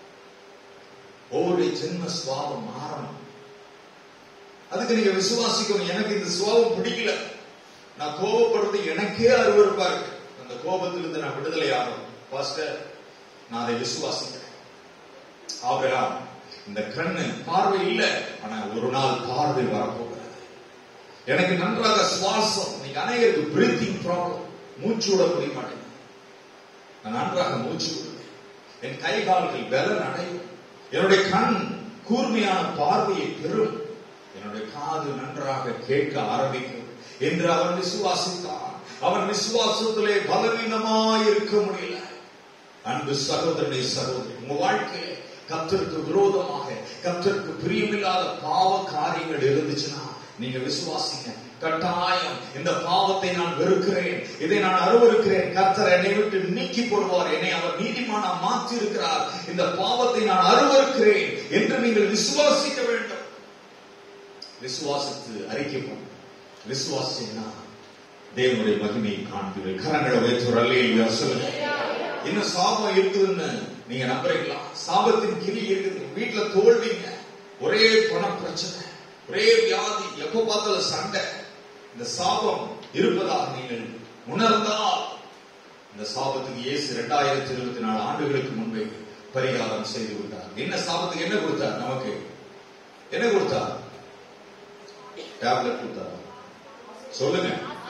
ஒவ்வொரு ஜென்ம சுவாபம் மாறணும் அதுக்கு நீங்க விசுவாசிக்கணும் எனக்கு இந்த சுவாபம் பிடிக்கல நான் கோபப்படுறது எனக்கே அருவருப்பா இருக்கு அந்த கோபத்திலிருந்து நான் விடுதலை ஆகணும் பாஸ்டர் நான் அதை விசுவாசிக்கிறேன் ஆபிரகாம் இந்த கண்ணு பார்வை இல்லை ஆனா ஒரு நாள் பார்வை வரப்போகிறது எனக்கு நன்றாக சுவாசம் நீங்க அநேகருக்கு பிரீத்திங் ப்ராப்ளம் மூச்சு விட முடிய மாட்டேங்குது நான் நன்றாக மூச்சு விடுவேன் என் கை கால்கள் பலன் அடையும் என்னுடைய கண் கூர்மையான பார்வையை பெறும் என்னுடைய காது நன்றாக கேட்க ஆரம்பிக்கும் என்று அவன் விசுவாசித்தான் அவன் விசுவாசத்திலே பலவீனமாய் இருக்க முடியல அன்பு சகோதரனை சகோதரி உங்க வாழ்க்கையில கத்தருக்கு விரோதமாக கத்தருக்கு பிரியமில்லாத பாவ காரியங்கள் இருந்துச்சுன்னா நீங்க விசுவாசிங்க கட்டாயம் இந்த பாவத்தை நான் வெறுக்கிறேன் இதை நான் அருவருக்கிறேன் கர்த்தர் என்னை விட்டு நீக்கி போடுவார் என்னை அவர் நீதிமானா மாற்றி இருக்கிறார் இந்த பாவத்தை நான் அருவருக்கிறேன் என்று நீங்கள் விசுவாசிக்க வேண்டும் விசுவாசித்து அறிக்கை பண்ணும் விசுவாசினா தேவனுடைய மகிமையை காண்பீர்கள் கரங்களை வைத்து அல்லையா சொல்லுங்க இன்னும் சாபம் இருக்குதுன்னு நீங்க நம்புறீங்களா சாபத்தின் கிளி இருக்குது வீட்டுல தோல்விங்க ஒரே பண பிரச்சனை ஒரே வியாதி எப்ப பார்த்தாலும் சண்டை இந்த சாபம் இருப்பதாக நீங்கள் உணர்ந்தால் இந்த சாபத்துக்கு இயேசு இரண்டாயிரத்தி இருபத்தி நாலு ஆண்டுகளுக்கு முன்பே பரிகாரம் செய்து விட்டார் என்ன சாபத்துக்கு என்ன கொடுத்தார் நமக்கு என்ன கொடுத்தார் டேப்லெட் கொடுத்தார் சொல்லுங்க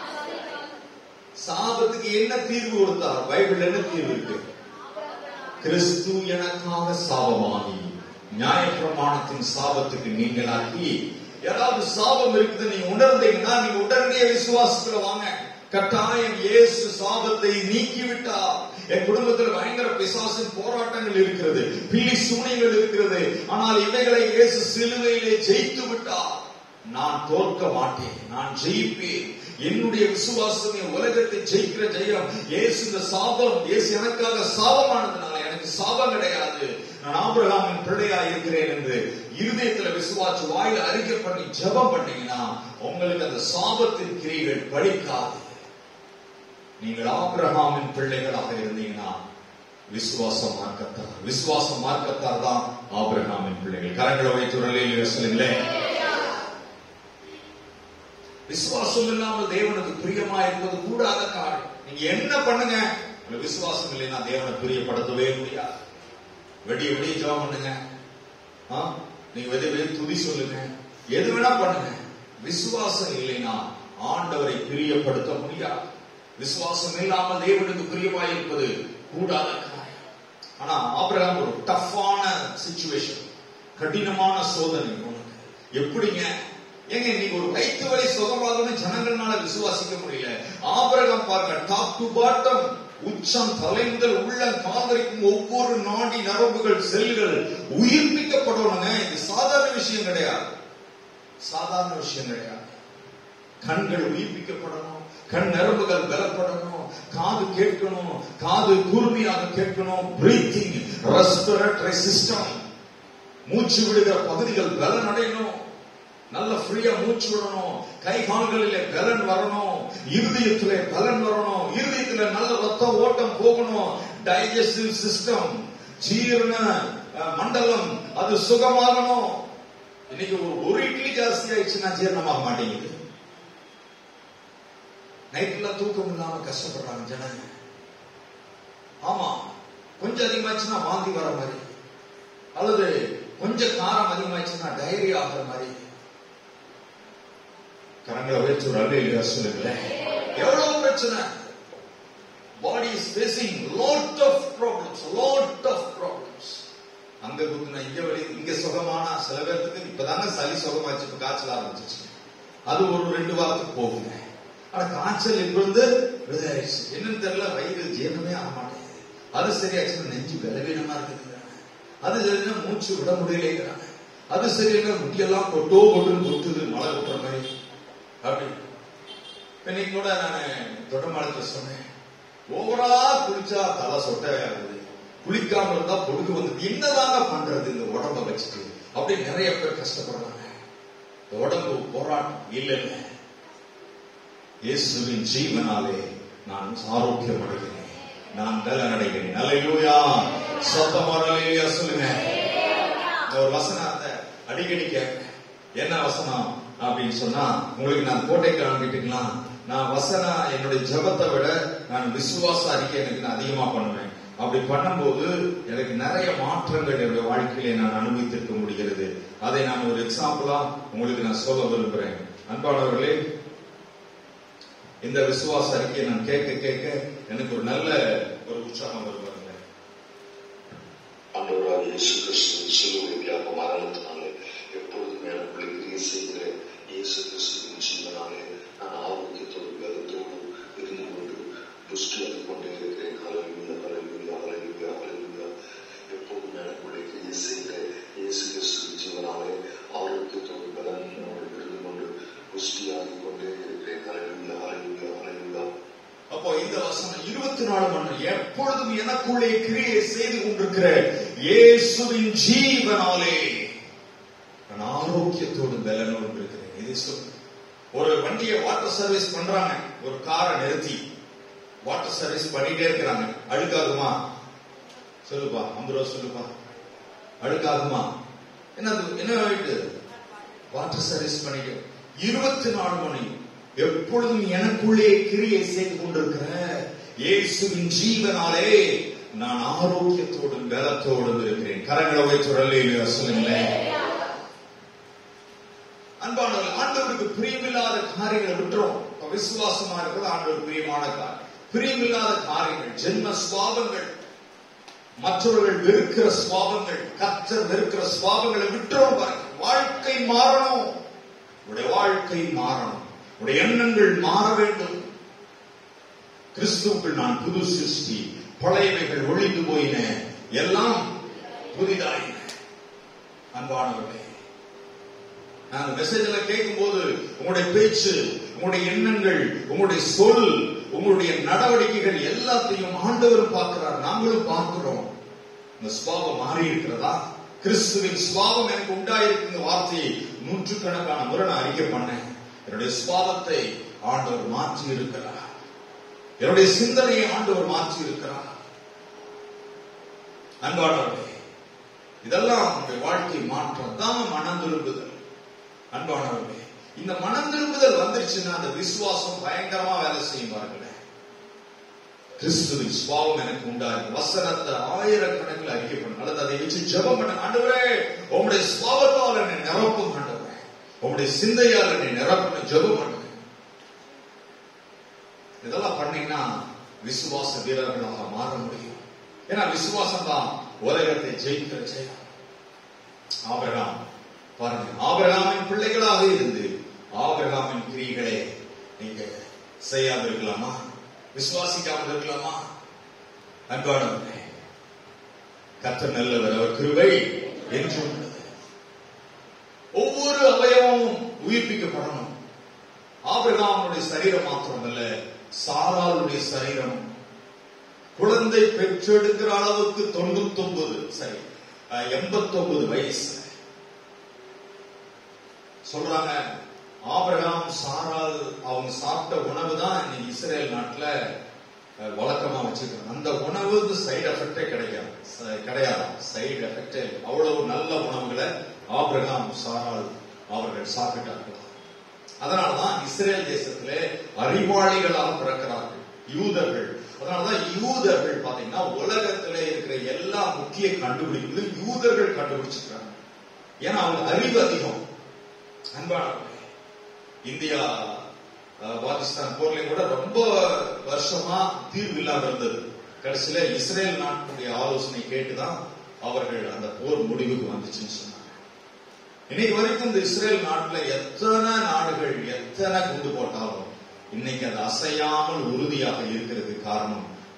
சாபத்துக்கு என்ன தீர்வு கொடுத்தார் பைபிள் என்ன தீர்வு இருக்கு கிறிஸ்து எனக்காக சாபமாகி நியாயப்பிரமாணத்தின் சாபத்துக்கு நீங்களாக்கி ஏதாவது சாபம் இருக்குது நீங்க உணர்ந்தீங்கன்னா நீங்க உடனடியே விசுவாசத்துல வாங்க கட்டாயம் இயேசு சாபத்தை நீக்கி விட்டார் என் குடும்பத்தில் பயங்கர பிசாசின் போராட்டங்கள் இருக்கிறது பில்லி சூனைகள் இருக்கிறது ஆனால் இவைகளை இயேசு சிலுவையிலே ஜெயித்து விட்டார் நான் தோற்க மாட்டேன் நான் ஜெயிப்பேன் என்னுடைய விசுவாசம் என் உலகத்தை ஜெயிக்கிற ஜெயம் இயேசு இந்த சாபம் இயேசு எனக்காக சாபமானதுனால எனக்கு சாபம் கிடையாது நான் ஆபிரகாமின் பிள்ளையா இருக்கிறேன் என்று இருதயத்துல விசுவாச்சு வாயில அறிக்கை பண்ணி ஜெபம் பண்ணீங்கன்னா உங்களுக்கு அந்த சாபத்தின் கிரிகள் படிக்காது நீங்கள் ஆபிரகாமின் பிள்ளைகளாக இருந்தீங்கன்னா விசுவாச மார்க்கத்தார் விசுவாச மார்க்கத்தார் தான் ஆபிரகாமின் பிள்ளைகள் கரங்களை வைத்து நிலையில் சொல்லுங்களேன் விசுவாசம் இல்லாமல் தேவனுக்கு பிரியமா இருப்பது கூடாத காரியம் நீங்க என்ன பண்ணுங்க உங்களுக்கு விசுவாசம் இல்லைன்னா தேவனை பிரியப்படுத்தவே முடியாது வெடிய வெடிய ஜெபம் பண்ணுங்க ஆ? நீங்க வெதி வெதி துதி சொல்லுங்க எது வேணா பண்ணுங்க விசுவாசம் இல்லைன்னா ஆண்டவரை பிரியப்படுத்த முடியாது விசுவாசம் இல்லாமல் தேவனுக்கு பிரியமாய் இருப்பது கூடாத காரியம் ஆனா ஆபிரகாம் ஒரு டஃப்பான சுச்சுவேஷன் கடினமான சோதனை உனக்கு எப்படிங்க ஏங்க இன்னைக்கு ஒரு வயிற்று வலி சுகமாகணும் ஜனங்கள்னால விசுவாசிக்க முடியல ஆபிரகாம் பாருங்க டாப் டு பாட்டம் உச்சம் தலை முதல் உள்ள கால் வரைக்கும் ஒவ்வொரு நாடி நரம்புகள் செல்கள் உயிர்ப்பிக்கப்படணுங்க இது சாதாரண விஷயம் கிடையாது சாதாரண விஷயம் கிடையாது கண்கள் உயிர்ப்பிக்கப்படணும் கண் நரம்புகள் பலப்படணும் காது கேட்கணும் காது கூர்மையாக கேட்கணும் பிரீத்திங் ரெஸ்பிரேட்டரி சிஸ்டம் மூச்சு விடுகிற பகுதிகள் பலன் அடையணும் நல்ல ஃப்ரீயா மூச்சு விடணும் கை கால்களிலே பலன் வரணும் இருதயத்திலே பலன் வரணும் இருதயத்துல நல்ல ரத்த ஓட்டம் போகணும் டைஜஸ்டிவ் சிஸ்டம் ஜீரண அஹ், மண்டலம் அது சுகமாகணும் இன்னைக்கு ஒரு ஒரு இட்லி ஜாஸ்தி ஆயிடுச்சுன்னா ஜீரணமாக மாட்டேங்குது நைட்ல தூக்கம் இல்லாம கஷ்டப்படுறாங்க ஜனங்க ஆமா கொஞ்சம் அதிகமாச்சுன்னா வாந்தி வர மாதிரி அல்லது கொஞ்சம் காரம் அதிகமாச்சுன்னா டயரி ஆகிற மாதிரி கரங்களை வச்சு ஒரு அல்லையா சொல்லுங்களேன் எவ்வளவு பிரச்சனை body is facing lot of problems lot of problems அங்க குத்துனா இங்க வலி இங்க சுகமானா சில பேர்த்துக்கு இப்பதாங்க சளி சுகமாச்சு இப்ப காய்ச்சல் ஆரம்பிச்சிச்சு அது ஒரு ரெண்டு வாரத்துக்கு போகுங்க ஆனா காய்ச்சல் இப்ப இருந்து விழுதாயிடுச்சு என்னன்னு தெரியல வயிறு ஜீரணமே ஆக மாட்டேங்குது அது சரியாச்சுன்னா நெஞ்சு பலவீனமா இருக்குதுங்கிறாங்க அது சரினா மூச்சு விட முடியலைங்கிறாங்க அது சரியில்லை முடியெல்லாம் கொட்டோ கொட்டுன்னு கொட்டுது மழை கொட்டுற மாதிரி அப்படி இன்னைக்கு கூட நான் தொடமாளத்துல சொன்னேன் ஓவரா குளிச்சா தலை சொட்டையாகுது குளிக்காம இருந்தா பொடுகு வந்து என்னதாங்க பண்றது இந்த உடம்ப வச்சுட்டு அப்படி நிறைய பேர் கஷ்டப்படுறாங்க இந்த உடம்பு போராட்டம் இல்ல இல்ல இயேசுவின் ஜீவனாலே நான் ஆரோக்கியம் அடைகிறேன் நான் பலன் அடைகிறேன் அலையூயா சத்தமா அலையூயா சொல்லுங்க இந்த ஒரு வசனத்தை அடிக்கடி கேட்பேன் என்ன வசனம் அப்படின்னு சொன்னா உங்களுக்கு நான் கோட்டைக்கு அனுப்பிட்டுக்கலாம் நான் வசனம் என்னுடைய ஜெபத்தை விட நான் விசுவாச அறிக்கை எனக்கு நான் அதிகமா பண்ணுவேன் அப்படி பண்ணும்போது எனக்கு நிறைய மாற்றங்கள் என்னுடைய வாழ்க்கையில நான் அனுபவித்திருக்க முடிகிறது அதை நான் ஒரு எக்ஸாம்பிளா உங்களுக்கு நான் சொல்ல விரும்புறேன் அன்பானவர்களே இந்த விசுவாச அறிக்கையை நான் கேட்க கேட்க எனக்கு ஒரு நல்ல ஒரு உற்சாகம் வருவாங்க ஆண்டவராக இயேசு கிறிஸ்துவின் சிலுவை வியாப மரணத்தினாலே எப்பொழுதும் எனக்குள்ளே கிரியை செய்கிற இயேசு கிறிஸ்துவின் ஜீவனாலே நான் ஆரோக்கியத்தோடு பலத்தோடு இருந்து கொண்டு புஷ்டியாக கொண்டே இருக்கிறேன் ஹalleluya ஹalleluya ஹalleluya ஹalleluya எப்பொழுதும் எனக்குள்ளே கிரியை செய்கிற இயேசு கிறிஸ்துவின் ஜீவனாலே ஆரோக்கியத்தோடு பலனோடு இருந்து கொண்டு புஷ்டியாகி கொண்டே இருக்கிறேன் ஹalleluya ஹalleluya ஹalleluya அப்போ இந்த வசனம் இருபத்தி நாலு மணி நேரம் எப்பொழுதும் எனக்குள்ளே கிரியை செய்து கொண்டிருக்கிற இயேசுவின் ஜீவனாலே நான் ஆரோக்கியத்தோடு பலனோடு இருக்கிறேன் இது சொல்லு ஒரு வண்டியை வாட்டர் சர்வீஸ் பண்றாங்க ஒரு காரை நிறுத்தி வாட்டர் சர்வீஸ் பண்ணிட்டே இருக்கிறாங்க அழுக்காகுமா சொல்லுப்பா ஐம்பது ரூபா சொல்லுப்பா அழுக்காகுமா என்ன என்ன ஆயிட்டு வாட்டர் சர்வீஸ் பண்ணிட்டு இருபத்தி நாலு மணி எப்பொழுதும் எனக்குள்ளே கிரியை செய்து கொண்டிருக்கிற இயேசுவின் ஜீவனாலே நான் ஆரோக்கியத்தோடும் பலத்தோடும் இருக்கிறேன் கரங்களை வைத்து சொல்லுங்களேன் அன்பானவர்கள் ஆண்டவருக்கு பிரியமில்லாத காரியங்களை விட்டுறோம் இப்ப விசுவாசமா இருக்கிறது ஆண்டவர் பிரியமான காரியம் பிரியமில்லாத காரியங்கள் ஜென்ம சுவாபங்கள் மற்றவர்கள் வெறுக்கிற சுவாபங்கள் கத்தர் வெறுக்கிற சுவாபங்களை விட்டுறோம் பாருங்க வாழ்க்கை மாறணும் உடைய வாழ்க்கை மாறணும் உடைய எண்ணங்கள் மாற வேண்டும் கிறிஸ்துவுக்குள் நான் புது சிருஷ்டி பழையவைகள் ஒழிந்து போயின எல்லாம் புதிதாயின அன்பானவர்களே நான் மெசேஜ்ல கேட்கும்போது உங்களுடைய பேச்சு உங்களுடைய எண்ணங்கள் உங்களுடைய சொல் உங்களுடைய நடவடிக்கைகள் எல்லாத்தையும் ஆண்டவரும் பார்க்கிறார் நாங்களும் பார்க்கிறோம் இந்த சுவாபம் மாறி இருக்கிறதா கிறிஸ்துவின் சுவாபம் எனக்கு உண்டாயிருக்கிற வார்த்தையை நூற்றுக்கணக்கான முறை நான் அறிக்கை பண்ணேன் என்னுடைய சுவாபத்தை ஆண்டவர் மாற்றி இருக்கிறார் என்னுடைய சிந்தனையை ஆண்டவர் மாற்றி இருக்கிறார் அன்பானவர்களே இதெல்லாம் உங்களுடைய வாழ்க்கை மாற்றம் தான் மனம் திரும்புதல் அன்பானவர்களே இந்த மனம் திரும்புதல் வந்துருச்சுன்னா அந்த விசுவாசம் பயங்கரமா வேலை செய்யும் பாருங்களேன் கிறிஸ்துவின் சுவாவம் எனக்கு உண்டாயிருக்கு வசனத்தை ஆயிரக்கணக்கில் அறிக்கை பண்ணுங்க அல்லது அதை வச்சு ஜெபம் பண்ண ஆண்டவரே உங்களுடைய சுவாபத்தால் என்னை நிரப்பும் ஆண்டவரே உங்களுடைய சிந்தையால் என்னை நிரப்புன ஜெபம் பண்ணுங்க இதெல்லாம் பண்ணீங்கன்னா விசுவாச வீரர்களாக மாற முடியும் ஏன்னா விசுவாசம் தான் உலகத்தை ஜெயிக்கிற ஜெயம் ஆபிரகாம் பாருங்க ஆபிரகாமின் பிள்ளைகளாக இருந்து ஆபிரகாமின் கிரிகளை நீங்க செய்யாம இருக்கலாமா விசுவாசிக்காமல் இருக்கலாமா அன்பானவர்களே கர்த்தர் நல்லவர் அவர் கிருபை என்றும் உள்ளது ஒவ்வொரு அவயவமும் உயிர்ப்பிக்கப்படணும் ஆபிரகாமுடைய சரீரம் மாத்திரமல்ல சாராளுடைய சரீரம் குழந்தை பெற்றெடுக்கிற அளவுக்கு தொண்ணூத்தி ஒன்பது சரி எண்பத்தி ஒன்பது வயசு சொல்றாங்க ஆபிரகாம் சாரால் அவங்க சாப்பிட்ட உணவு தான் இன்னைக்கு இஸ்ரேல் நாட்டுல அஹ், வழக்கமா வச்சிருக்காங்க அந்த உணவுக்கு சைடு எஃபெக்டே கிடைக்காது ச- கிடையாது சைடு எஃபெக்டே அவ்வளவு நல்ல உணவுகளை ஆபிரகாம் சாரால் அவர்கள் சாப்பிட்டார்கள் அதனாலதான் இஸ்ரேல் தேசத்திலே அறிவாளிகளாக பிறக்கிறார்கள் யூதர்கள் அதனாலதான் யூதர்கள் பாத்தீங்கன்னா உலகத்திலே இருக்கிற எல்லா முக்கிய கண்டுபிடிப்புகளும் யூதர்கள் கண்டுபிடிச்சிருக்காங்க ஏன்னா அவங்க அறிவு அதிகம் அன்பானவர்களே இந்தியா அஹ், பாகிஸ்தான் போர்லயும் கூட ரொம்ப வருஷமா தீர்வு இல்லாம இருந்தது கடைசியில இஸ்ரேல் நாட்டுடைய ஆலோசனை கேட்டுதான் அவர்கள் அந்த போர் முடிவுக்கு வந்துச்சுன்னு சொன்னாங்க இன்னைக்கு வரைக்கும் இந்த இஸ்ரேல் நாட்டுல எத்தனை நாடுகள் எத்தனை குண்டு போட்டாலும் இன்னைக்கு அது அசையாமல் உறுதியாக இருக்கிறது காரணம்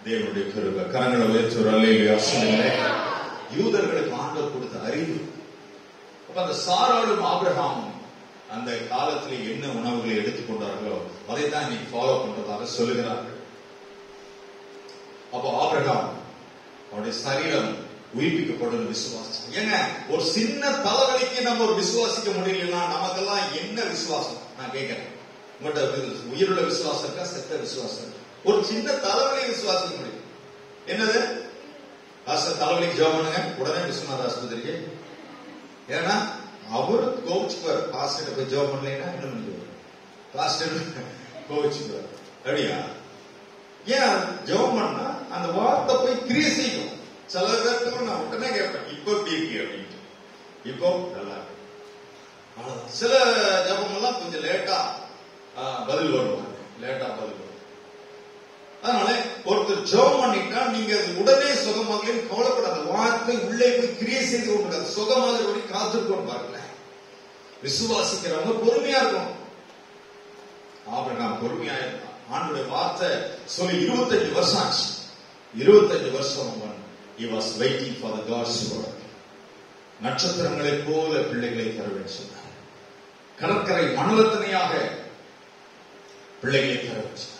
தேவனுடைய கிருபை கரங்களை உயர்த்தி ஒரு அல்லையா சொல்லுங்களேன் யூதர்களுக்கு ஆண்டவர் கொடுத்த அறிவு அப்ப அந்த சாராளும் ஆபிரகாமும் அந்த காலத்துல என்ன உணவுகளை எடுத்துக்கொண்டார்களோ அதை தான் இன்னைக்கு ஃபாலோ பண்றதாக சொல்லுகிறார்கள் அப்போ ஆபிரகாம் அவனுடைய சரீரம் உயிர்ப்பிக்கப்படும் விசுவாசம் ஏங்க ஒரு சின்ன தலைவலிக்கு நம்ம ஒரு விசுவாசிக்க முடியலன்னா நமக்கெல்லாம் என்ன விசுவாசம் நான் கேட்கிறேன் உங்கள்கிட்ட உயிருள்ள விசுவாசம் இருக்கா செத்த விசுவாசம் இருக்கா ஒரு சின்ன தலைவலி விசுவாசிக்க முடியும் என்னது ஆஸ்டர் தலைவலிக்கு ஜெபம் பண்ணுங்க உடனே விஸ்வநாத ஆஸ்பத்திரிக்கு ஏன்னா அவரு கோவிச்சுக்குவார் பாஸ்டர் போய் ஜெபம் பண்ணலைன்னா என்ன பண்ணுவார் பாஸ்டர் கோவிச்சுக்குவார் அப்படியா ஏன் ஜெபம் பண்ணா அந்த வார்த்தை போய் கிரியை செய்யும் சில பேர்த்துக்கு நான் உடனே கேட்பேன் இப்போ எப்படி இருக்கு அப்படின்ட்டு இப்போ நல்லா இருக்கு அவ்வளவுதான். சில ஜபம் எல்லாம் கொஞ்சம் லேட்டா ஆ, பதில் வரும் லேட்டா பதில் வரும் அதனால ஒருத்தர் ஜெபம் பண்ணிட்டா நீங்க அது உடனே சுகமாகலன்னு கவலைப்படாத வார்த்தை உள்ளே போய் கிரியை செய்து கொண்டு அது சுகமாக வரை காத்திருக்கோம் பாருங்க விசுவாசிக்கிறவங்க பொறுமையா இருக்கும் ஆபிரகாம் பொறுமையா இருந்தான் ஆண்டுடைய வார்த்தை சொல்லி இருபத்தஞ்சு வருஷம் ஆச்சு இருபத்தஞ்சு வருஷம் அவன் he was waiting for the God's word நட்சத்திரங்களைப் போல பிள்ளைகளை தருவேன் சொன்னார் கடற்கரை மணலத்தனையாக பிள்ளைகளை தருவேன் சொன்னார்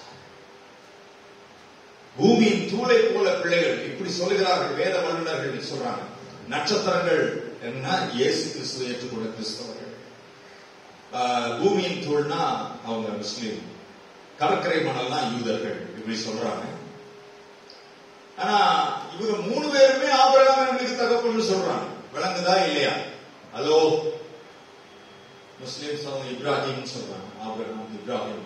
பூமியின் தூளை போல பிள்ளைகள் இப்படி சொல்லுகிறார்கள் வேத வல்லுநர்கள் சொல்றாங்க நட்சத்திரங்கள் என்ன இயேசு கிறிஸ்துவை ஏற்றுக்கொண்ட கிறிஸ்தவர்கள் ஆஹ், பூமியின் தூள்னா அவங்க முஸ்லீம் கடற்கரை மணல்னா யூதர்கள் இப்படி சொல்றாங்க ஆனா இவங்க மூணு பேருமே ஆபிரகாம் எங்களுக்கு தகப்பன்னு சொல்றாங்க விளங்குதா இல்லையா ஹலோ முஸ்லிம்ஸ் அவங்க இப்ராஹிம் சொல்றாங்க ஆபிரகாம் இப்ராஹிம்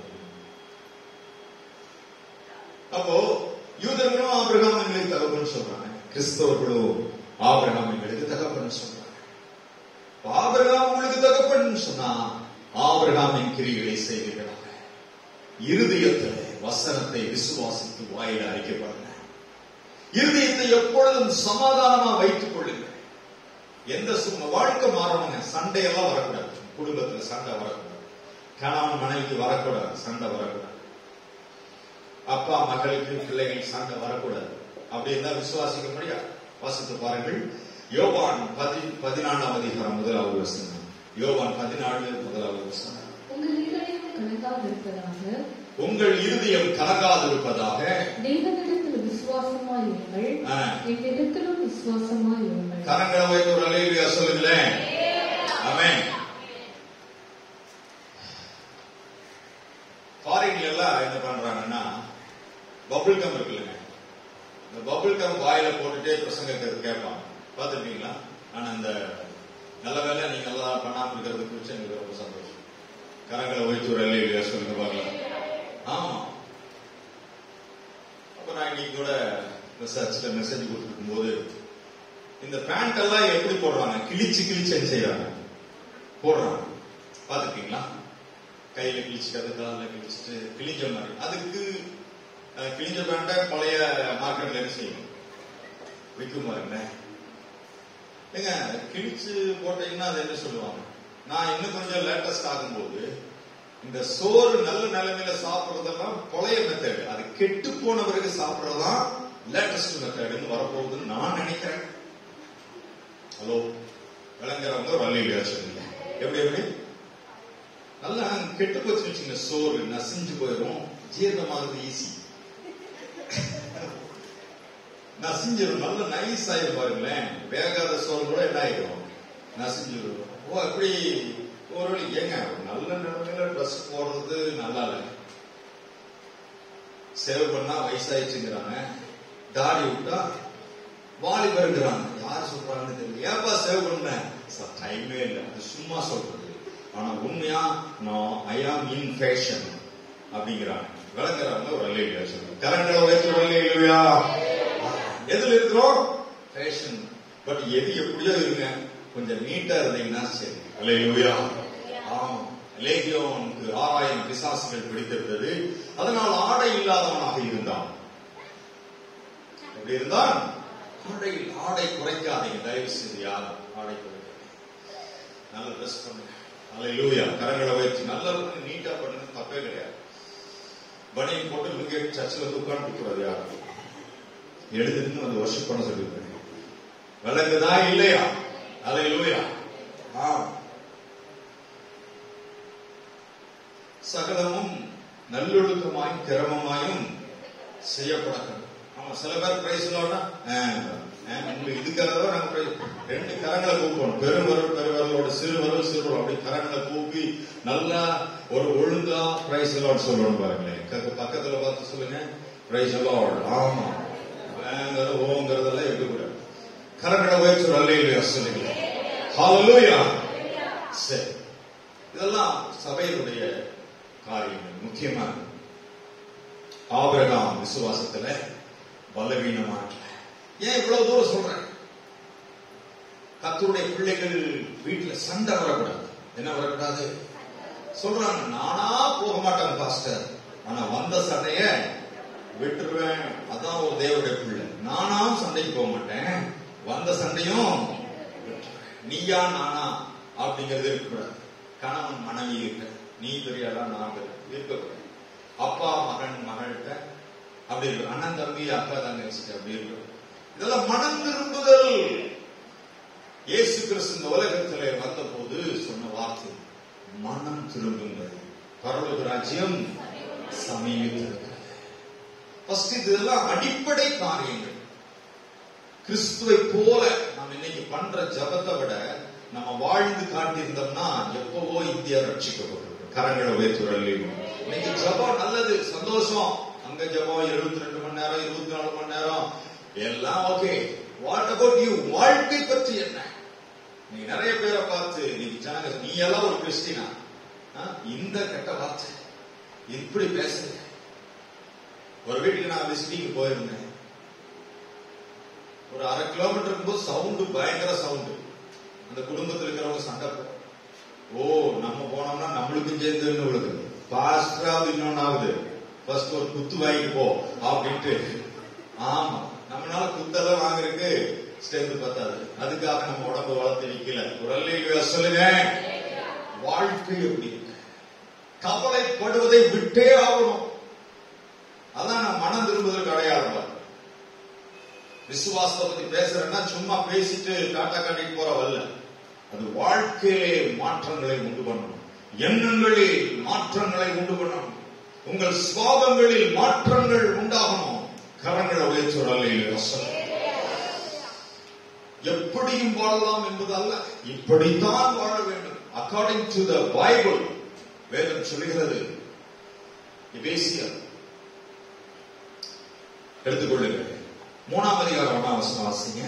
அப்போ யூதர்களும் ஆபிரகாம் எங்களுக்கு தகப்பன்னு சொல்றாங்க கிறிஸ்தவர்களும் ஆபிரகாம் எங்களுக்கு தகப்பன்னு சொல்றாங்க அப்ப ஆபிரகாம் உங்களுக்கு தகப்பன்னு சொன்னா ஆபிரகாமின் கிரிகளை செய்வீர்களாக இருதயத்தில் வசனத்தை விசுவாசித்து வாயில அறிக்கப்படுங்க இருதயத்தை எப்பொழுதும் சமாதானமா வைத்துக் கொள்ளுங்கள் எந்த சும்மா வாழ்க்கை மாறணுங்க சண்டையெல்லாம் வரக்கூடாது குடும்பத்துல சண்டை வரக்கூடாது கணவன் மனைவிக்கு வரக்கூடாது சண்டை வரக்கூடாது அப்பா மகளுக்கு பிள்ளைகள் சண்டை வரக்கூடாது அப்படி இருந்தா விசுவாசிக்க முடியாது வாசித்து பாருங்கள் யோவான் பதி பதினாலாம் அதிகாரம் முதலாவது வசனம் யோவான் பதினாலு முதலாவது வசனம் உங்கள் இருதயம் கலங்காதிருப்பதாக உங்கள் இருதயம் கலங்காதிருப்பதாக தேவனிடத்தில் விசுவாசமாயிருங்கள் ஆ. என்னிடத்திலும் விசுவாசமாயிருங்கள் கரங்களை வைத்து ஒரு அலையிலியா சொல்லுங்களேன் ஆமென் ஃபாரின்ல எல்லாம் என்ன பண்றாங்கன்னா பபுள் கம் இருக்குல்லங்க இந்த பபுள் கம் வாயில போட்டுட்டே பிரசங்க கே- கேட்பாங்க பார்த்துருக்கீங்களா ஆனா இந்த நல்ல வேலை நீங்க எல்லாம் பண்ணாம இருக்கிறது குறிச்சு எங்களுக்கு ரொம்ப சந்தோஷம் கரங்களை வைத்து ஒரு அலையிலியா சொல்லுங்க பார்க்கலாம் ஆமா அப்ப நான் இன்னைக்கு கூட ரிசர்ச்ல மெசேஜ் கொடுத்துருக்கும் போது இந்த பேண்ட் எல்லாம் எப்படி போடுறாங்க கிழிச்சு கிழிச்சு என்ன செய்யறாங்க போடுறாங்க பாத்துருக்கீங்களா கையில கிழிச்சுக்கிறது காலில் கிழிச்சிட்டு கிழிஞ்ச மாதிரி அதுக்கு அஹ், கிழிஞ்ச பேண்ட பழைய மார்க்கெட்ல என்ன செய்யும் விற்கும் பாருங்க ஏங்க கிழிச்சு போட்டீங்கன்னா அது என்ன சொல்லுவாங்க நான் இன்னும் கொஞ்சம் லேட்டஸ்ட் ஆகும்போது இந்த சோறு நல்ல நிலைமையில சாப்பிடுறதெல்லாம் பழைய மெத்தட் அது கெட்டு போன பிறகு சாப்பிடுறதுதான் லேட்டஸ்ட் மெத்தட்னு வரப்போகுதுன்னு நான் நினைக்கிறேன் ஹலோ விளங்குறவங்க ஒரு அல்லையா சொல்லுங்க எப்படி எப்படி நல்லா கெட்டு போச்சு வச்சுங்க சோறு நசிஞ்சு போயிடும் ஜீரணமாகுது ஈஸி நசிஞ்சிடும் நல்ல நைஸ் ஆயிரும் பாருங்களேன் வேகாத சோறு கூட என்ன ஆயிடும் நசிஞ்சிடும் ஓ அப்படி ஒரு ஏங்க ஒரு நல்ல நிலைமையில ட்ரெஸ் போடுறது நல்லா இல்லை சேவ் பண்ணா வயசாயிடுச்சுங்கிறாங்க தாடி விட்டா வாலிபருங்கிறாங்க யார் சொல்றாங்கன்னு தெரியல ஏப்பா சேவ் பண்ண சார் டைமே இல்லை அது சும்மா சொல்றது ஆனா உண்மையா நான் ஐ ஆம் இன் ஃபேஷன் அப்படிங்கிறாங்க விளங்குறாங்க ஒரு அல்லையா சொல்லுங்க கரங்களை உயர்த்து ஒரு அல்லையா எதுல இருக்கிறோம் ஃபேஷன் பட் எது எப்படியோ இருங்க கொஞ்சம் நீட்டா இருந்தீங்கன்னா சரி அல்லையா ஆமா லேகியோனுக்கு ஆறாயிரம் பிசாசுகள் பிடித்திருந்தது அதனால் ஆடை இல்லாதவனாக இருந்தான் எப்படி இருந்தான் ஆடை ஆடை குறைக்காதீங்க தயவு செய்து யாரும் ஆடை குறைக்காதீங்க நல்ல ட்ரெஸ் பண்ணுங்க நல்ல லூயா கரங்களை வச்சு நல்லா பண்ணி நீட்டா பண்ணுங்க தப்பே கிடையாது பனியன் போட்டு லுங்கி சர்ச்சில் வந்து உட்காந்து கூடாது யாரும் எழுதுன்னு வந்து வருஷம் பண்ண சொல்லியிருக்கேன் விளங்குதா இல்லையா அல்லேலூயா ஆ சகலமும் நல்லொழுக்கமாயும் கிரமமாயும் செய்யப்படணும் ஆமா சில பேர் பிரைஸ் சொல்லணும்னா உங்களுக்கு இதுக்காக தான் நாங்க praise- ரெண்டு கரங்களை கூப்பணும் பெருவரல் பெருவரலோட சிறுவரல் சிறுவரல் அப்படி கரங்களை கூப்பி நல்லா ஒரு ஒழுங்கா பிரைஸ் லார்ட் சொல்லணும் பாருங்களேன் க- பக்கத்துல பார்த்து சொல்லுங்க பிரைஸ் லார்ட் ஆமா வேங்கிறது ஓங்கிறதெல்லாம் இருக்கக்கூடாது கரங்களை உயர்ச்சி அல்லையிலையா சொல்லுங்க ஹalleluya சரி இதெல்லாம் சபையினுடைய காரியங்கள் முக்கியமான ஆபிரகாம் விசுவாசத்துல பலவீனமா இருக்கல. ஏன் இவ்வளவு தூரம் சொல்றேன் கத்தருடைய பிள்ளைகள் வீட்டுல சண்டை வரக்கூடாது என்ன வரக்கூடாது சொல்றாங்க நானா போக மாட்டேன் பாஸ்டர் ஆனா வந்த சண்டைய விட்டுருவேன் அதான் ஒரு தேவனுடைய பிள்ளை நானா சண்டைக்கு போக மாட்டேன் வந்த சண்டையும் விட்டுருவேன். நீயா நானா அப்படிங்கிறது இருக்கக்கூடாது கணவன் மனைவி இருக்க நீ பெரியாளா நான் பெரிய இருக்கக்கூடாது அப்பா மகன் மகள்கிட்ட அப்படி இருக்கு அண்ணன் தம்பி அக்கா தங்கச்சிட்டு அப்படி இருக்கு இதெல்லாம் மனம் திரும்புதல் இயேசு கிறிஸ்து இந்த உலகத்திலே வந்தபோது சொன்ன வார்த்தை மனம் திரும்புங்கள் பரலோக ராஜ்யம் சமீபத்தில் ஃபர்ஸ்ட் இதெல்லாம் அடிப்படை காரியங்கள் கிறிஸ்துவை போல நாம் இன்னைக்கு பண்ற ஜபத்தை விட நம்ம வாழ்ந்து காட்டியிருந்தோம்னா எப்பவோ இந்தியா ரட்சிக்கப்பட்டிருக்கும் கரங்களை உயர்த்துறல் இன்னைக்கு ஜபம் நல்லது சந்தோஷம் அங்க ஜபம் எழுபத்தி ரெண்டு மணி நேரம் இருபத்தி நாலு மணி நேரம் எல்லாம் ஓகே வாட் அபவுட் யூ வாழ்க்கை பற்றி என்ன நீ நிறைய பேரை பார்த்து நீ ஜனங்க நீ எல்லாம் ஒரு கிறிஸ்டினா ஆ? இந்த கெட்ட வார்த்தை இப்படி பேசுற ஒரு வீட்டுக்கு நான் விசிட்டிங் போயிருந்தேன் ஒரு அரை கிலோமீட்டர் இருக்கும்போது சவுண்டு பயங்கர சவுண்டு அந்த குடும்பத்தில் இருக்கிறவங்க சண்டை போ- ஓ நம்ம போனோம்னா நம்மளுக்கும் சேர்ந்துன்னு விழுது பாஸ்டராவது இன்னொன்னாவது ஃபர்ஸ்ட் ஒரு குத்து வாங்கிட்டு போ அப்படின்ட்டு ஆமா நம்மளால குத்தெல்லாம் வாங்குறதுக்கு ஸ்ட்ரென்த் பத்தாது அதுக்காக நம்ம உடம்பு வளர்த்து வைக்கல குரல்ல சொல்லுங்க வாழ்க்கை எப்படி இருக்கு? கவலைப்படுவதை விட்டே ஆகணும் அதான் நான் மனம் திரும்புதலுக்கு அடையாளம் பாருங்க. விசுவாசத்தை பத்தி பேசுறேன்னா சும்மா பேசிட்டு டாட்டா காட்டிட்டு போற வரல அது வாழ்க்கையிலே மாற்றங்களை உண்டு பண்ணணும் எண்ணங்களில் மாற்றங்களை உண்டு பண்ணணும் உங்கள் சுவாபங்களில் மாற்றங்கள் உண்டாகணும் கரங்களை உயர்த்துறல்ல எப்படியும் வாழலாம் என்பது அல்ல இப்படித்தான் வாழ வேண்டும் அக்கார்டிங் டு த பைபிள் வேதம் சொல்லுகிறது எபேசியர் எடுத்துக்கொள்ளுங்க மூணாம் அதிகாரம் ஒன்றாம் வசனம் வாசிங்க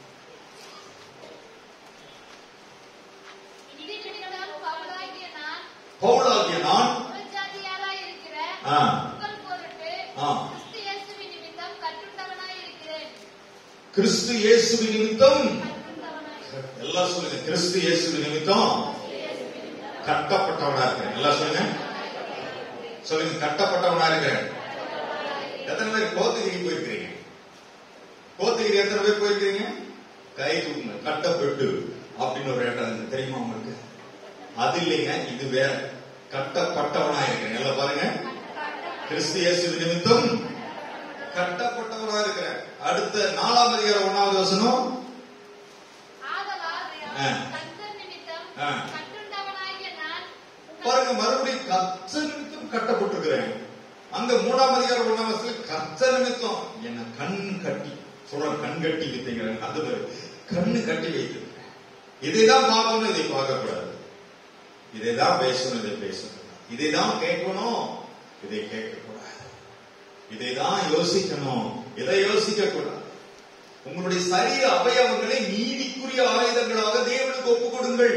இடிமின்னலால் பவுலாகிய நான் பவுலாகிய நான் புறஜாதியாராய் இருக்கிற ஆ. உங்கள் பொருட்டு ஆ. கிறிஸ்து இயேசுவின் நிமித்தம் கட்டுண்டவனாய் இருக்கிறேன் கிறிஸ்து இயேசுவின் நிமித்தம் கட்டுண்டவனாய் எல்லாம் சொல்லுங்க கிறிஸ்து இயேசுவின் நிமித்தம் கட்டப்பட்டவனா இருக்கிறேன் எல்லாம் சொல்லுங்க சொல்லுங்க கட்டப்பட்டவனா இருக்கிறேன் எத்தனை பேர் கோத்தகிரி போயிருக்கிறீங்க கோத்தகிரி எத்தனை பேர் போயிருக்கிறீங்க கை தூக்குங்க கட்டப்பட்டு அப்படின்னு ஒரு இடம் இருக்கு. தெரியுமா உங்களுக்கு அது இல்லைங்க இது வேற கட்டப்பட்டவனா இருக்கிறேன் எல்லாம் பாருங்க கிறிஸ்து இயேசுவின் நிமித்தம் கட்டப்பட்டவனா இருக்கிறேன் அடுத்த நாலாம் அதிகாரம் ஒன்னாவது வசனம் ஆதலால் ஆ. கர்த்தர் நிமித்தம் ஆ. கட்டுண்டவனாகிய நான் உங்கள் பாருங்க மறுபடியும் கர்த்த நிமித்தம் கட்டப்பட்டிருக்கிறேன் அங்க மூணாம் அதிகாரம் ஒண்ணாம் வசதியில் கர்த்த நிமித்தம் என்ன கண் கட்டி சொல்ற கண் கட்டி வைத்தீங்க அது மாதிரி கண்ணு கட்டி வைத்திருக்கிறேன் இதைதான் பார்க்கணும் இதை பார்க்க கூடாது இதைதான் பேசணும் இதை பேசணும் இதைதான் கேட்கணும் இதை கேட்க கூடாது இதைதான் யோசிக்கணும் இதை யோசிக்க கூடாது உங்களுடைய சரீர அவயவங்களை நீதிக்குரிய ஆயுதங்களாக தேவனுக்கு ஒப்புக் கொடுங்கள்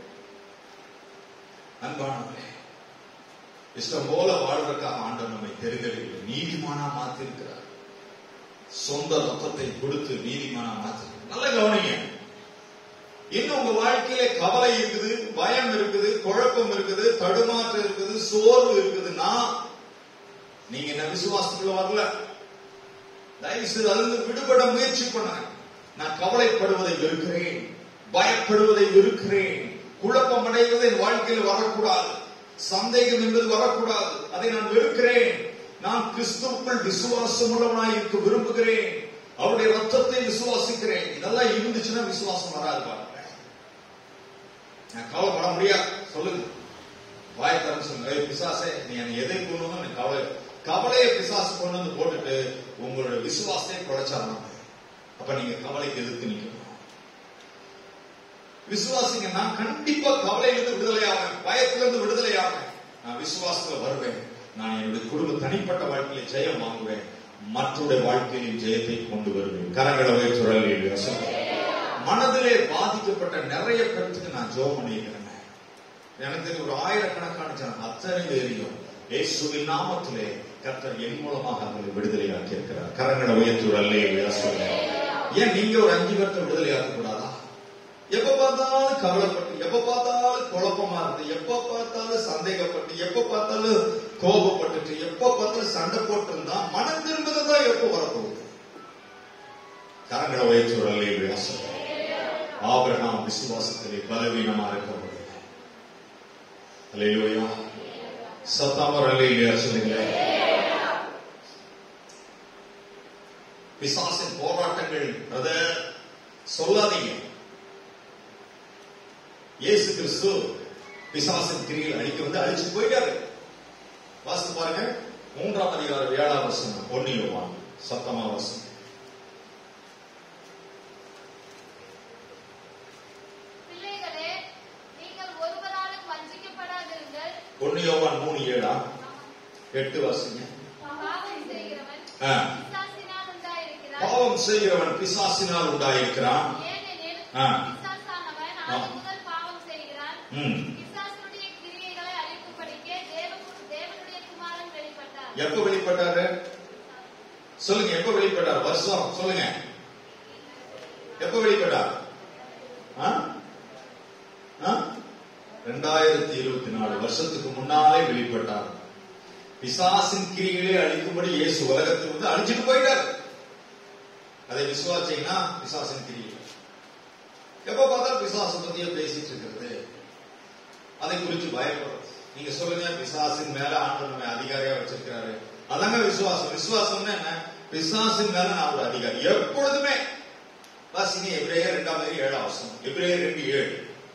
அன்பானவர்களே இஷ்டம் போல வாழ்வதற்காக ஆண்டவர் நம்மை தெரிந்தெடுக்கல நீதிமானா மாத்திருக்கிறார் சொந்த ரத்தத்தை கொடுத்து நீதிமானா மாத்திருக்கிறார் நல்ல கவனிங்க இன்னும் உங்க வாழ்க்கையில கவலை இருக்குது பயம் இருக்குது குழப்பம் இருக்குது தடுமாற்றம் இருக்குது சோர்வு இருக்குதுன்னா நீங்க என்ன விசுவாசத்துக்குள்ள வரல தயவு செய்து அதிலிருந்து விடுபட முயற்சி பண்ணுங்க நான் கவலைப்படுவதை வெறுக்கிறேன் பயப்படுவதை வெறுக்கிறேன் குழப்பம் அடைவது என் வாழ்க்கையில் வரக்கூடாது சந்தேகம் என்பது வரக்கூடாது அதை நான் வெறுக்கிறேன் நான் கிறிஸ்துவுக்குள் விசுவாசம் உள்ளவனாய் இருக்க விரும்புகிறேன் அவருடைய ரத்தத்தை விசுவாசிக்கிறேன் இதெல்லாம் இருந்துச்சுன்னா விசுவாசம் வராது பாருங்க நான் கவலைப்பட முடியாது சொல்லுங்க வாய் திறந்து சொல்லுங்க "ஏய், பிசாசே நீ என்னை எதை கொள்ளணும் எனக்கு கவலை கவலையை பிசாசு கொண்டு வந்து போட்டுட்டு உங்களோட விசுவாசத்தை குறைச்சாங்க அப்ப நீங்க கவலைக்கு எதிர்த்து நிக்கணும் விசுவாசிங்க நான் கண்டிப்பா கவலையிலிருந்து விடுதலை ஆவேன் பயத்திலிருந்து விடுதலை ஆவேன் நான் விசுவாசத்துல வருவேன் நான் என்னுடைய குடும்ப தனிப்பட்ட வாழ்க்கையில ஜெயம் வாங்குவேன் மற்றவருடைய வாழ்க்கையில் ஜெயத்தை கொண்டு வருவேன் கரங்களவை சுழல் மனதிலே பாதிக்கப்பட்ட நிறைய பேருக்கு நான் ஜோம் பண்ணியிருக்கிறேன் எனக்கு தெரிஞ்ச ஒரு ஆயிரக்கணக்கான ஜனம் அத்தனை பேரையும் இயேசுவின் நாமத்திலே கர்த்தர் என் மூலமாக அவங்களை விடுதலையாக்கி இருக்கிறார் கரங்கட உயர்த்தூர் அல்லே ஏன் நீங்க ஒரு அஞ்சு பேர்த்த விடுதலையாக்க கூடாதா எப்ப பார்த்தாலும் கவலைப்பட்டு எப்ப பார்த்தாலும் குழப்பமா இருந்து எப்ப பார்த்தாலும் சந்தேகப்பட்டு எப்ப பார்த்தாலும் கோபப்பட்டுட்டு எப்ப பார்த்தாலும் சண்டை போட்டு இருந்தா மனம் திரும்புறதுதான் எப்போ வரப்போகுது கரங்கட உயர்த்தூர் அல்லே ஆபிரகாம் விசுவாசத்திலே பலவீனமா இருக்கப்படுது அல்லேலூயா சத்தாமர் அல்லேலூயா சொல்லுங்களேன் பிசாசின் போராட்டங்கள் பிரதர் சொல்லாதீங்க இயேசு கிறிஸ்து பிசாசின் கிரியில் அழிக்க வந்து அழிச்சு போயிட்டாரு வாசித்து பாருங்க மூன்றாம் அதிகாரம் ஏழாம் வசனம் ஒன்னியுவான் சத்தமா வசனம் பிள்ளைகளே நீங்கள் ஒருவராலும் வஞ்சிக்கப்படாதிருங்கள் ஒன்னியோவான் மூணு ஏழா எட்டு வாசிங்க பாவம் செய்கிறவன் ஆ. பிசாசினால் உண்டாயிருக்கிறான் பாவம் செய்கிறவன் பிசாசினால் உண்டாயிருக்கிறான் ஏனெனில் ஆ. பிசாசானவன் ஆ. ஆதி முதல் பாவம் செய்கிறான் ம். பிசாசுடைய கிரியைகளை அழிக்கும்படிக்கே தேவ- தேவனுடைய குமாரன் வெளிப்பட்டார் எப்ப வெளிப்பட்டாரு சொல்லுங்க எப்ப வெளிப்பட்டார் வருஷம் சொல்லுங்க எப்ப வெளிப்பட்டார் ஆ? ஆ? ரெண்டாயிரத்தி இருபத்தி நாலு வருஷத்துக்கு முன்னாலே வெளிப்பட்டார் பிசாசின் கிரிகளை அழிக்கும்படி இயேசு உலகத்தில் வந்து அழிச்சிட்டு போயிட்டார் அதை விசுவாசிங்கன்னா பிசாசின் கிரியை எப்ப பார்த்தாலும் பிசாசு பத்தியே பேசிட்டு இருக்கிறது அதை குறித்து பயப்படுறது நீங்க சொல்லுங்க பிசாசின் மேல ஆண்டு நம்ம அதிகாரியா வச்சிருக்கிறாரு அதாங்க விசுவாசம் விசுவாசம்னா என்ன பிசாசின் மேல நான் ஒரு அதிகாரி எப்பொழுதுமே வாசிங்க எப்ரேயர் ரெண்டாம் அதிகாரம் ஏழாம் வசனம் எப்ரேயர் ரெண்டு ஏழு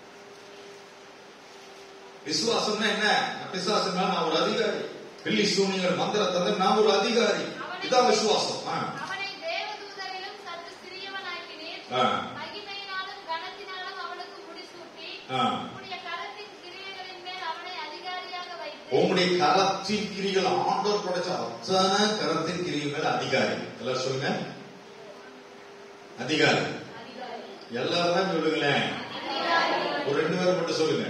விசுவாசம்னா என்ன நான் பிசாசின் மேல நான் ஒரு அதிகாரி பில்லி சூனியர் மந்திர தந்திர நான் ஒரு அதிகாரி இதான் விசுவாசம் ஆ. அவனை தேவதூதரிலும் சற்று சிறியவனாக்கினீர் ஆ. மகிமையினாலும் கனத்தினாலும் அவனுக்கு முடிசூட்டி ஆ. உம்முடைய கரத்தின் கிரியைகளின் மேல் அவனை அதிகாரியாக வைத்து உங்களுடைய கரத்தின் கிரிகள் ஆண்டோர் படைச்ச அத்தனை கரத்தின் கிரிகள் மேல அதிகாரி எல்லாரும் சொல்லுங்க அதிகாரி எல்லாரும் தான் சொல்லுங்களேன் ஒரு ரெண்டு பேரும் மட்டும் சொல்லுங்க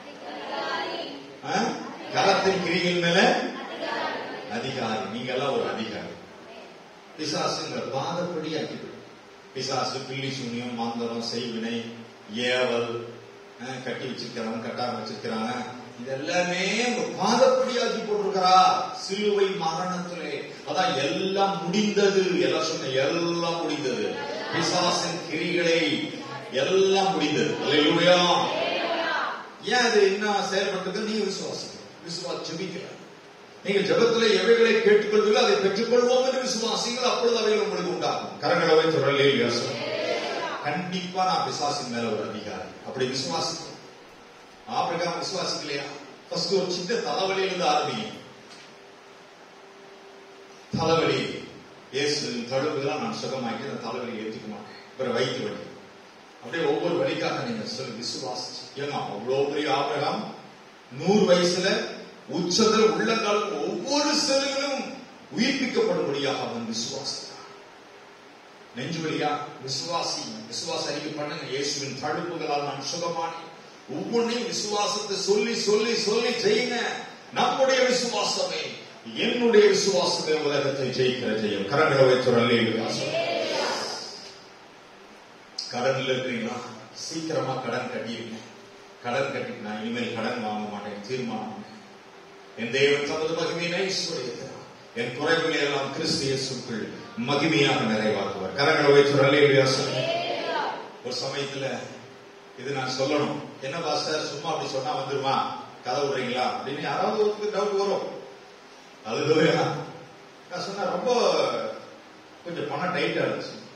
ஆ? கரத்தின் கிரிகள் மேல அதிகாரி நீங்க எல்லாம் ஒரு அதிகாரி பிசாசுங்க பாதப்படி ஆக்கிவிடும் பிசாசு பில்லி சூனியம் மாந்தரம் செய்வினை ஏவல் ஆ, கட்டி வச்சிருக்கிறாங்க கட்டாம வச்சிருக்கிறாங்க இதெல்லாமே உங்க பாதப்படி ஆக்கி போட்டிருக்கிறா சிலுவை மரணத்திலே அதான் எல்லாம் முடிந்தது எல்லாம் சொன்ன எல்லாம் முடிந்தது பிசாசின் கிரிகளை எல்லாம் முடிந்தது அல்லேலூயா ஏன் அது என்ன செயல்பட்டது நீங்க விசுவாசிக்க விசுவாச ஜெபிக்கிற நீங்கள் ஜெபத்திலே எவைகளை கேட்டுக்கொள்வீர்களோ அதை பெற்றுக்கொள்வோம் என்று விசுவாசிங்கள் அப்பொழுது அவைகள் உங்களுக்கு உண்டாகும் கரங்களவை தொடரலே கண்டிப்பா நான் பிசாசின் மேல ஒரு அதிகாரி அப்படி விசுவாசிக்கும் ஆபிரகாம் விசுவாசிக்கலையா ஃபர்ஸ்ட் ஒரு சின்ன தலைவலியில இருந்து ஆரம்பிங்க தலைவலி இயேசு தழுவுலாம் நான் சுகமாக்கி அந்த தலைவலியை ஏற்றிக்க மாட்டேன் அப்புறம் வயிற்று வலி அப்படியே ஒவ்வொரு வழிக்காக நீங்க சொல்லி விசுவாசிச்சு ஏங்க அவ்வளவு பெரிய ஆபிரகாம் நூறு வயசுல உச்சத்தில் உள்ளங்கால் ஒவ்வொரு செல்களும் உயிர்ப்பிக்கப்படும்படியாக அவன் விசுவாசித்தான் நெஞ்சு வழியா விசுவாசி விசுவாச அறிக்கை பண்ணுங்க இயேசுவின் தழுப்புகளால் நான் சுகமானேன் ஒவ்வொன்றையும் விசுவாசத்தை சொல்லி சொல்லி சொல்லி செய்யுங்க நம்முடைய விசுவாசமே என்னுடைய விசுவாசமே உலகத்தை ஜெயிக்கிற ஜெயம் கரங்களை வைத்துறல்லே கடன்ல இருக்கிறீங்களா சீக்கிரமா கடன் கட்டிருங்க கடன் கட்டிட்டு நான் இனிமேல் கடன் வாங்க மாட்டேன் தீர்மானம் பண்ணேன். என் தேவன் தமது மகிமையினை ஐஸ்வர்யத்தை என் குறைகளை எல்லாம் கிறிஸ்து இயேசுக்குள் மகிமையாக நிறைவாக்குவார் கரங்களை வைத்துறல்லே ஒரு சமயத்துல இது நான் சொல்லணும் என்ன பாஸ்டர் சும்மா அப்படி சொன்னா வந்துருமா கதை விடுறீங்களா அப்படின்னு யாராவது ஒருத்தருக்கு டவுட் வரும் அது நான் சொன்னேன் ரொம்ப கொஞ்சம் பணம் டைட்டா இருந்துச்சு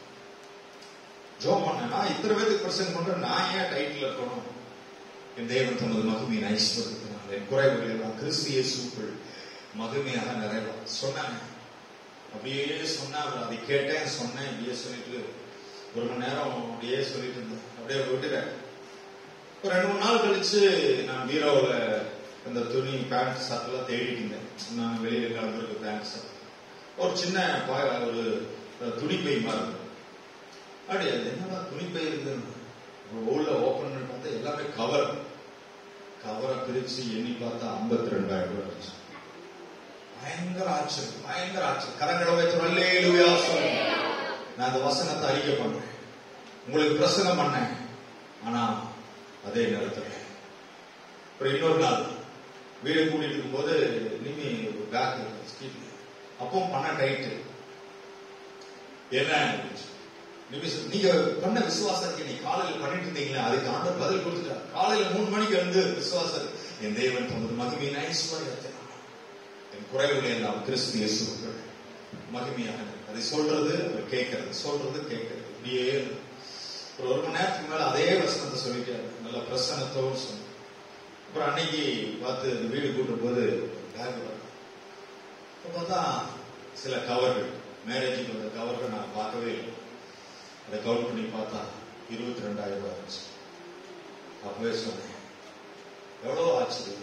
ஜோம் பண்ணேன் நான் இத்தனை பேருக்கு பிரசன்ட் பண்றேன் நான் ஏன் டைட்டில் இருக்கணும் என் தேவன் தமது மகிமையின் ஐஸ்வர்யத்தினால் என் குறைவுகளை எல்லாம் கிறிஸ்து இயேசுக்குள் மகிமையாக நிறைவா சொன்னாங்க அப்படியே சொன்னா அவர் அதை கேட்டேன் சொன்னேன் இப்படியே சொல்லிட்டு ஒரு மணி நேரம் அப்படியே சொல்லிட்டு இருந்தேன் அப்படியே விட்டுட்டேன் ஒரு ரெண்டு மூணு நாள் கழிச்சு நான் பீரோவில் இந்த துணி பேண்ட் ஷர்ட் எல்லாம் தேடிட்டு இருந்தேன் நான் வெளியில கிளம்பிருக்க பேண்ட் ஷர்ட் ஒரு சின்ன பா- ஒரு துணி பை மாதிரி இருந்தது. அப்படியே அது என்னடா துணி பை இருக்குன்னு உள்ள ஓபன் பண்ணி பார்த்தா எல்லாமே கவர் கவரை பிரிச்சு எண்ணி பார்த்தா ஐம்பத்தி ரெண்டாயிரம் ரூபாய் இருந்துச்சு பயங்கர ஆச்சரியம் பயங்கர ஆச்சரியம் கரங்களை வைத்து அல்லேலூயா சொல்லுங்க நான் அந்த வசனத்தை அறிக்கை பண்றேன் உங்களுக்கு பிரசங்கம் பண்ணேன் ஆனா அதே நேரத்தில் அப்புறம் இன்னொரு நாள் வீடு கூட்டிட்டு இருக்கும்போது நிமி பேக் ஸ்ட்ரீட்ல அப்பவும் பண்ண டைட்டு என்ன நிமி சொல், நீங்க பண்ண விசுவாசத்துக்கு நீ காலையில் பண்ணிட்டு இருந்தீங்களா அதுக்கு ஆண்டவர் பதில் கொடுத்துட்டார் காலையில மூணு மணிக்கு வந்து விசுவாசம் என் தேவன் தமது மகிமையின் ஐஸ்வர்யத்தை என் குறைவுகளை எல்லாம் கிறிஸ்து இயேசுக்கள் மகிமையாக அதை சொல்றது அவர் கேட்கறது சொல்றது கேட்கறது இப்படியே ஒரு ஒரு மணி நேரத்துக்கு மேல அதே வசனத்தை சொல்லிட்டாரு நல்ல பிரசன்னத்தோடு சொன்ன அப்புறம் அன்னைக்கு பார்த்து இந்த வீடு கூட்டும் போது பேக் அப்ப பார்த்தா சில கவர்கள் மேரேஜுக்கு வந்த கவர்கள் நான் பார்க்கவே இல்லை அதை கவுண்ட் பண்ணி பார்த்தா இருபத்தி ரெண்டாயிரம் ரூபாய் இருந்துச்சு அப்பவே சொன்னேன் எவ்வளவு ஆச்சரியம்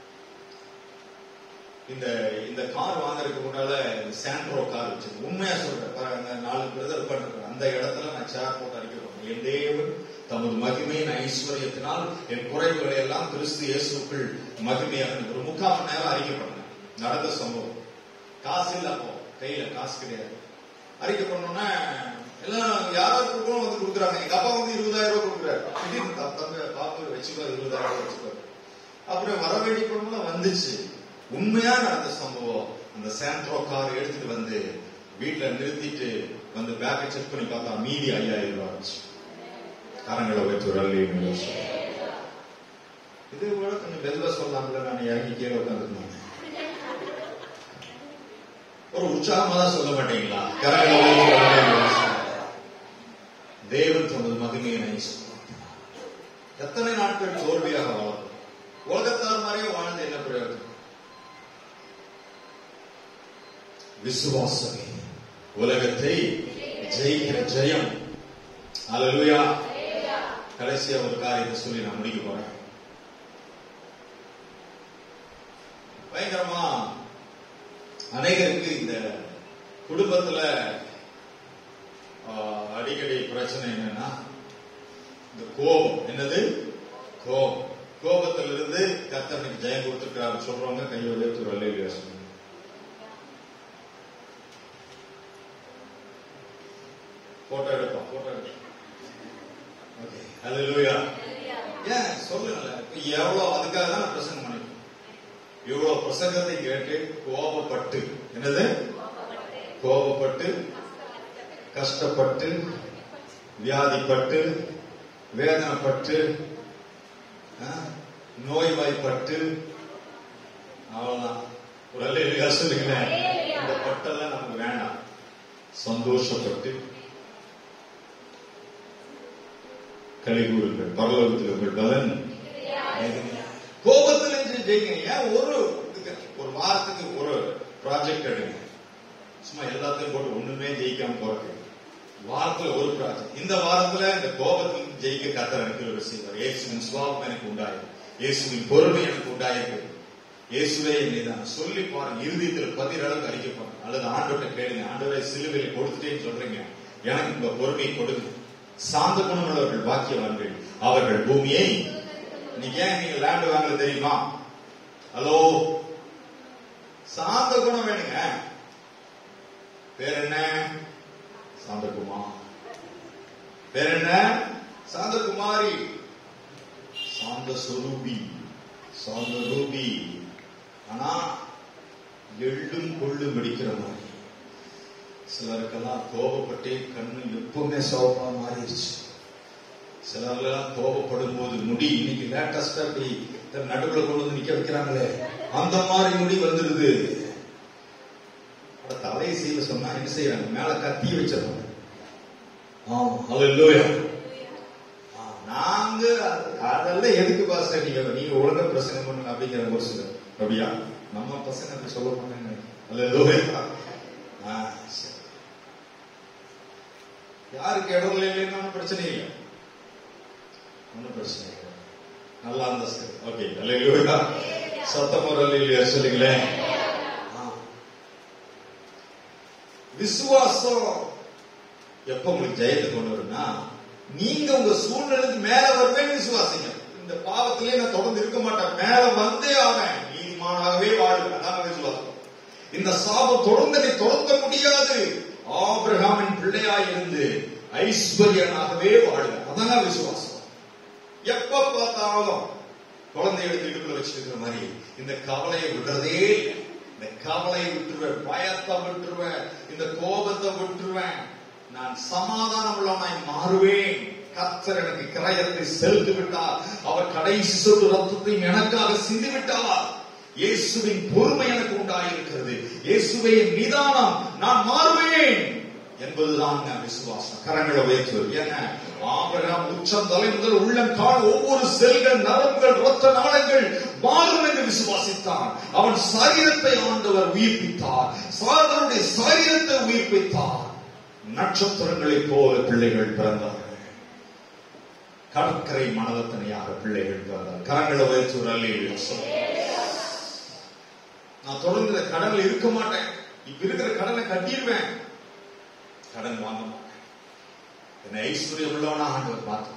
இந்த இந்த கார் வாங்குறதுக்கு முன்னால சாண்ட்ரோ கார் வச்சு உண்மையா சொல்றேன் பாரு, அந்த நாலு பிரதர் பண்ணிருக்கேன் அந்த இடத்துல நான் சேர் போட்டு அடிக்கிறோம் என் தேவன் தமது மகிமையின் ஐஸ்வர்யத்தினால் என் குறைவுகளை எல்லாம் கிறிஸ்து இயேசுக்குள் மகிமையாக ஒரு முக்கால் மணி நேரம் அறிக்கை பண்ணேன் நடந்த சம்பவம் காசு இல்ல அப்போ கையில காசு கிடையாது அறிக்கை பண்ணோன்னா எல்லாம் யாராவது கொடுக்கணும் வந்து கொடுக்குறாங்க எங்க அப்பா வந்து இருபதாயிரம் ரூபாய் கொடுக்குறாரு திடீர்னு த- தங்க பாப்பு வச்சுக்கோ இருபதாயிரம் ரூபாய் வச்சுக்கோ அப்புறம் வர வேண்டிய பொருள் வந்துச்சு உண்மையா நடந்த சம்பவம் அந்த சாண்ட்ரோ கார் எடுத்துட்டு வந்து வீட்டுல நிறுத்திட்டு வந்து பேக்கை செக் பண்ணி பார்த்தா மீதி ஐயாயிரம் ரூபாய் இருந்துச்சு கரங்களை வச்சு ஒரு அள்ளி இது கூட கொஞ்சம் மெதுவா சொல்லலாம்ல நான் இறங்கி கீழே உட்காந்துருந்தேன் ஒரு உற்சாகமா தான் சொல்ல மாட்டீங்களா கரங்களை வைத்து ஒரு அல்லேலூயா. தேவன் தமது மகிமையை நேசிக்கிறார். எத்தனை நாட்கள் தோல்வியாக வாழும் உலகத்தார் மாதிரியே வாழ்ந்த என்ன பிரயோஜனம் விசுவாசமே உலகத்தை ஜெயிக்கிற ஜெயம் அல்லேலூயா கடைசியா ஒரு காரியத்தை சொல்லி நான் முடிக்க போறேன் பயங்கரமா அநேகருக்கு இந்த குடும்பத்துல ஆஹ், அடிக்கடி பிரச்சனை என்னன்னா இந்த கோபம் என்னது கோபம் கோபத்திலிருந்து கர்த்தனுக்கு ஜெயம் கொடுத்துருக்காரு சொல்றவங்க கையை உயர்த்தி ஒரு அல்லேலூயா சொல்லுங்க போட்டோ எடுப்போம் போட்டோ எடுப்போம் ஓகே அல்லேலூயா ஏன் சொல்லுங்களேன் இப்ப எவ்வளவு அதுக்காக தான் நான் பிரசங்கம் பண்ணிருக்கேன் இவ்வளவு பிரசங்கத்தை கேட்டு கோபப்பட்டு என்னது கோபப்பட்டு கஷ்டப்பட்டு வியாதிப்பட்டு வேதனைப்பட்டு ஆ, நோய்வாய்ப்பட்டு அவ்வளவுதான் ஒரு அல்லேலூயா சொல்லுங்களேன் இந்த பட்டெல்லாம் நமக்கு வேண்டாம் சந்தோஷப்பட்டு கலிகூறுங்கள் பரலோகத்தில் உங்கள் பலன் கோபத்துல இருந்து ஜெயிக்கணும் ஏன் ஒரு இதுக்கு, ஒரு வாரத்துக்கு ஒரு ப்ராஜெக்ட் எடுங்க சும்மா எல்லாத்தையும் போட்டு ஒண்ணுமே ஜெயிக்காம போறது வாரத்துல ஒரு ப்ராஜெக்ட் இந்த வாரத்துல இந்த கோபத்தில் ஜெயிக்க கத்தர் எனக்கு ஒரு செய்வார் இயேசுவின் சுவாபம் எனக்கு உண்டாயிருக்கு இயேசுவின் பொறுமை எனக்கு உண்டாயிருக்கு இயேசுவே என்னை நான் சொல்லி பாருங்க இறுதியத்தில் பதிர அளவுக்கு அறிக்கை பாருங்க அல்லது ஆண்டவர்கிட்ட கேளுங்க ஆண்டவரை சிலுவையில் கொடுத்துட்டேன்னு சொல்றீங்க எனக்கு உங்க பொறுமையை கொடுங்க சாந்த குணமுள்ளவர்கள் பாக்கியவான்கள் அவர்கள் பூமியை இன்னைக்கு ஏன் நீங்க லேண்ட் வாங்கல தெரியுமா ஹலோ சாந்த குணம் வேணுங்க பேர் என்ன சாந்தகுமார் பேர் என்ன சாந்தகுமாரி சாந்த சொரூபி சாந்த ரூபி ஆனா எள்ளும் கொள்ளும் வெடிக்கிற மாதிரி சிலருக்கெல்லாம் கோபப்பட்டே கண்ணு எப்பவுமே சோகமா மாறிடுச்சு சிலர்லாம் கோபப்படும் போது முடி இன்னைக்கு லேட்டஸ்டா இப்படி நடுவுல கொண்டு வந்து நிக்க வைக்கிறாங்களே அந்த மாதிரி முடி வந்துருது அட தலையை செய்ய சொன்னா என்ன செய்யறாங்க மேல கத்தி வச்சிடறாங்க ஆமா ஹalleluya ஆ, நாங்க அது- அதெல்லாம் எதுக்கு பாஸ்டர் நீங்க நீங்க ஒழுங்கா பிரசங்கம் பண்ணுங்க அப்படிங்கிற ஒரு சிலர் அப்படியா நம்ம பசங்க அப்படி சொல்ல மாட்டாங்க ஹalleluya ஆ சரி யாருக்கு இடம் இல்லைன்னு ஒன்றும் பிரச்சனை இல்லை ஒன்றும் பிரச்சனை இல்லை நல்லா இருந்தா சரி ஓகே ஹalleluya சத்தம் ஒரு இல்லையா சொல்லுங்களேன் ஆ. விசுவாசம் எப்ப உங்களுக்கு ஜெயத்தை கொண்டு வரும்னா நீங்க உங்க சூழ்நிலைக்கு மேல வருவேன்னு விசுவாசிங்க இந்த பாவத்திலே நான் தொடர்ந்து இருக்க மாட்டேன் மேல வந்தே ஆவேன் நீதிமானாகவே வாழ்வேன் அதான் விசுவாசம் இந்த சாபம் தொடர்ந்து நீ தொடர்ந்த முடியாது ஆபிரகாமின் பிள்ளையாய் இருந்து ஐஸ்வர்யனாகவே வாழ்வேன் அதான் விசுவாசம் எப்ப பார்த்தாலும் குழந்தை எடுத்து இடுப்புல வச்சிருக்கிற மாதிரி இந்த கவலையை விடுறதே இல்லை. இந்த கவலையை விட்டுருவேன் பயத்தை விட்டுருவேன் இந்த கோபத்தை விட்டுருவேன் நான் சமாதானம் உள்ளவனாய் மாறுவேன் கர்த்தர் எனக்கு கிரயத்தை செலுத்தி விட்டார் அவர் கடைசி சொட்டு ரத்தத்தையும் எனக்காக சிந்தி விட்டார் இயேசுவின் பொறுமை எனக்கு உண்டாயிருக்கிறது இயேசுவின் நிதானம் நான் மாறுவேன் என்பதுதான் நான் விசுவாசம் கரங்களை உயர்த்துவது ஏன்னா ஆபிரகாம் உச்சம் தலை முதல் உள்ளம் கால் ஒவ்வொரு செல்கள் நரம்புகள் ரத்த நாளங்கள் மாறும் என்று விசுவாசித்தான் அவன் சரீரத்தை ஆண்டவர் உயிர்ப்பித்தார் சாதனுடைய சரீரத்தை உயிர்ப்பித்தார் நட்சத்திரங்களைப் போல பிள்ளைகள் பிறந்தார்கள் கடற்கரை மனதத்தனையாக பிள்ளைகள் பிறந்தார் கரங்களை உயர்த்து ஒரு அல்லேலூயா சொல்லுங்க. நான் தொடர்ந்து இந்த கடன்ல இருக்க மாட்டேன் இப்ப இருக்கிற கடனை கட்டிடுவேன் கடன் வாங்க மாட்டேன் என்னை ஐஸ்வர்யம் உள்ளவனா ஆண்டவர் பார்த்துவார்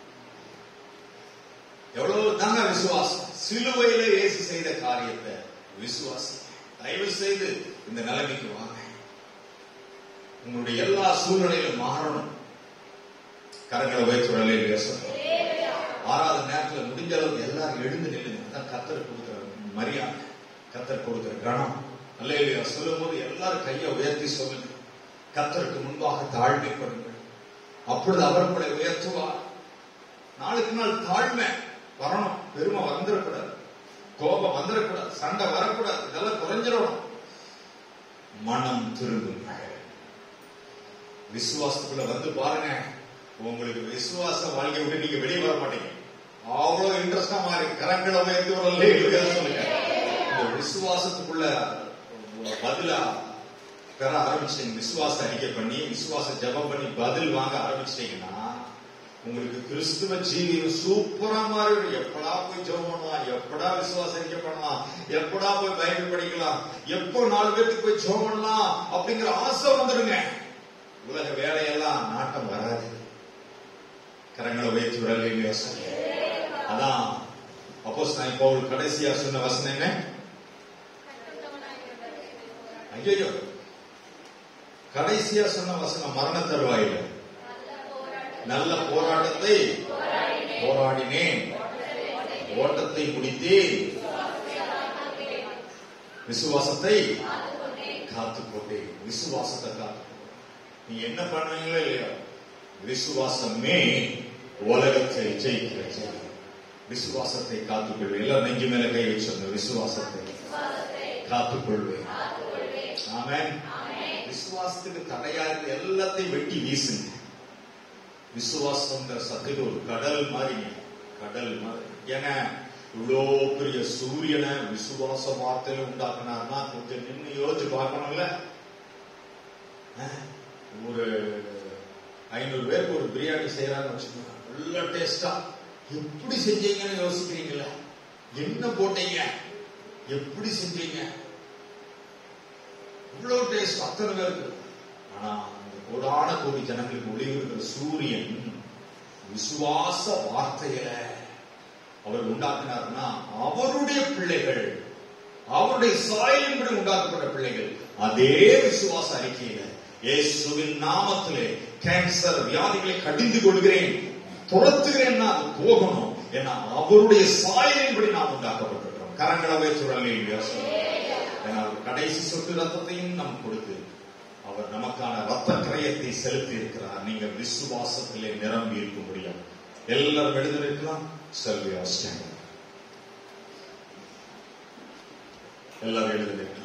எவ்வளவு தாங்க விசுவாசம் சிலுவையில இயேசு செய்த காரியத்தை விசுவாசி தயவு செய்து இந்த நிலைமைக்கு வாங்க உங்களுடைய எல்லா சூழ்நிலையிலும் மாறணும் கரங்களை வைத்துறலே பேசணும் ஆறாவது நேரத்துல முடிஞ்ச அளவுக்கு எல்லாரும் எழுந்து நில்லுங்க அதான் கத்தர் கொடுக்கிற மரியாதை கத்தர் கொடுக்கிற கணம் அல்ல இல்லையா சொல்லும் போது எல்லாரும் கையை உயர்த்தி சொல்லுங்க கத்தருக்கு முன்பாக தாழ்மைப்படுங்கள் அப்பொழுது அவர் உங்களை உயர்த்துவார் நாளுக்கு நாள் தாழ்மை வரணும் பெருமை வந்துடக்கூடாது கோபம் வந்துடக்கூடாது சண்டை வரக்கூடாது இதெல்லாம் குறைஞ்சிடணும் மனம் திரும்புங்க விசுவாசத்துக்குள்ள வந்து பாருங்க உங்களுக்கு விசுவாச வாழ்க்கை விட்டு நீங்க வெளியே வர மாட்டீங்க அவ்வளவு இன்ட்ரெஸ்டா மாறி கரங்களை உயர்த்தி வரலே சொல்லுங்க இந்த விசுவாசத்துக்குள்ள பதிலா பெற ஆரம்பிச்சிட்டீங்க விசுவாச அறிக்கை பண்ணி விசுவாச ஜெபம் பண்ணி பதில் வாங்க ஆரம்பிச்சிட்டீங்கன்னா உங்களுக்கு கிறிஸ்துவ ஜீவியம் சூப்பரா மாறிடும் எப்படா போய் ஜெபம் பண்ணலாம் எப்படா விசுவாச அறிக்கை பண்ணலாம் எப்படா போய் பைபிள் படிக்கலாம் எப்போ நாலு பேருக்கு போய் ஜெபம் பண்ணலாம் அப்படிங்கிற ஆசை வந்துடுங்க உலக வேலையெல்லாம் நாட்டம் வராது கரங்களை உயர்த்தி விடல அதான் அப்போ பவுல் கடைசியா சொன்ன வசனம் என்ன ஐயோ கடைசியா சொன்ன வசனம் மரண தருவாயில நல்ல போராட்டத்தை போராடினேன் ஓட்டத்தை முடித்தேன் விசுவாசத்தை காத்துக்கொண்டேன் விசுவாசத்தை காத்து நீ என்ன பண்ணுவீங்களோ இல்லையோ விசுவாசமே உலகத்தை ஜெயிக்கிற ஜெயம் விசுவாசத்தை காத்துக்கொள்வேன் எல்லாம் நெஞ்சு மேல கை வச்சிருந்த விசுவாசத்தை காத்துக்கொள்வேன் ஆமென் விசுவாசத்துக்கு தடையா இருந்த எல்லாத்தையும் வெட்டி வீசுங்க விசுவாசம்ங்கிற சத்துக்கு ஒரு கடல் மாதிரி கடல் மாதிரி ஏன்னா இவ்வளோ பெரிய சூரியனை விசுவாச வார்த்தையில உண்டாக்குனார்னா கொஞ்சம் நின்று யோசிச்சு பார்க்கணும்ல அஹ், ஒரு ஐநூறு பேருக்கு ஒரு பிரியாணி செய்யறான்னு வச்சுக்கோங்க நல்ல டேஸ்டா எப்படி செஞ்சீங்கன்னு யோசிக்கிறீங்களா என்ன போட்டீங்க எப்படி செஞ்சீங்க இவ்வளவு டேஸ்ட் அத்தனை பேருக்கு ஆனா அந்த கோடான கோடி ஜனங்களுக்கு ஒளி இருக்கிற சூரியன் விசுவாச வார்த்தையில அவர் உண்டாக்குனார்னா அவருடைய பிள்ளைகள் அவருடைய சாயலின்படி உண்டாக்கப்பட்ட பிள்ளைகள் அதே விசுவாச அறிக்கையில இயேசுவின் நாமத்திலே கேன்சர் வியாதிகளை கடிந்து கொள்கிறேன் துரத்துகிறேன்னா அது போகணும் ஏன்னா அவருடைய சாயலின்படி நாம் உண்டாக்கப்பட்டிருக்கிறோம் கரங்களை வைத்துடலே ஏன்னா அவர் கடைசி சொட்டு ரத்தத்தையும் நம் கொடுத்து அவர் நமக்கான ரத்த கிரயத்தை செலுத்தி இருக்கிறார் நீங்க விசுவாசத்திலே நிரம்பி இருக்க முடியும் எல்லாரும் எழுதிருக்கலாம் செல்வி ஸ்டாண்ட் எல்லாரும் எழுதிருக்கலாம்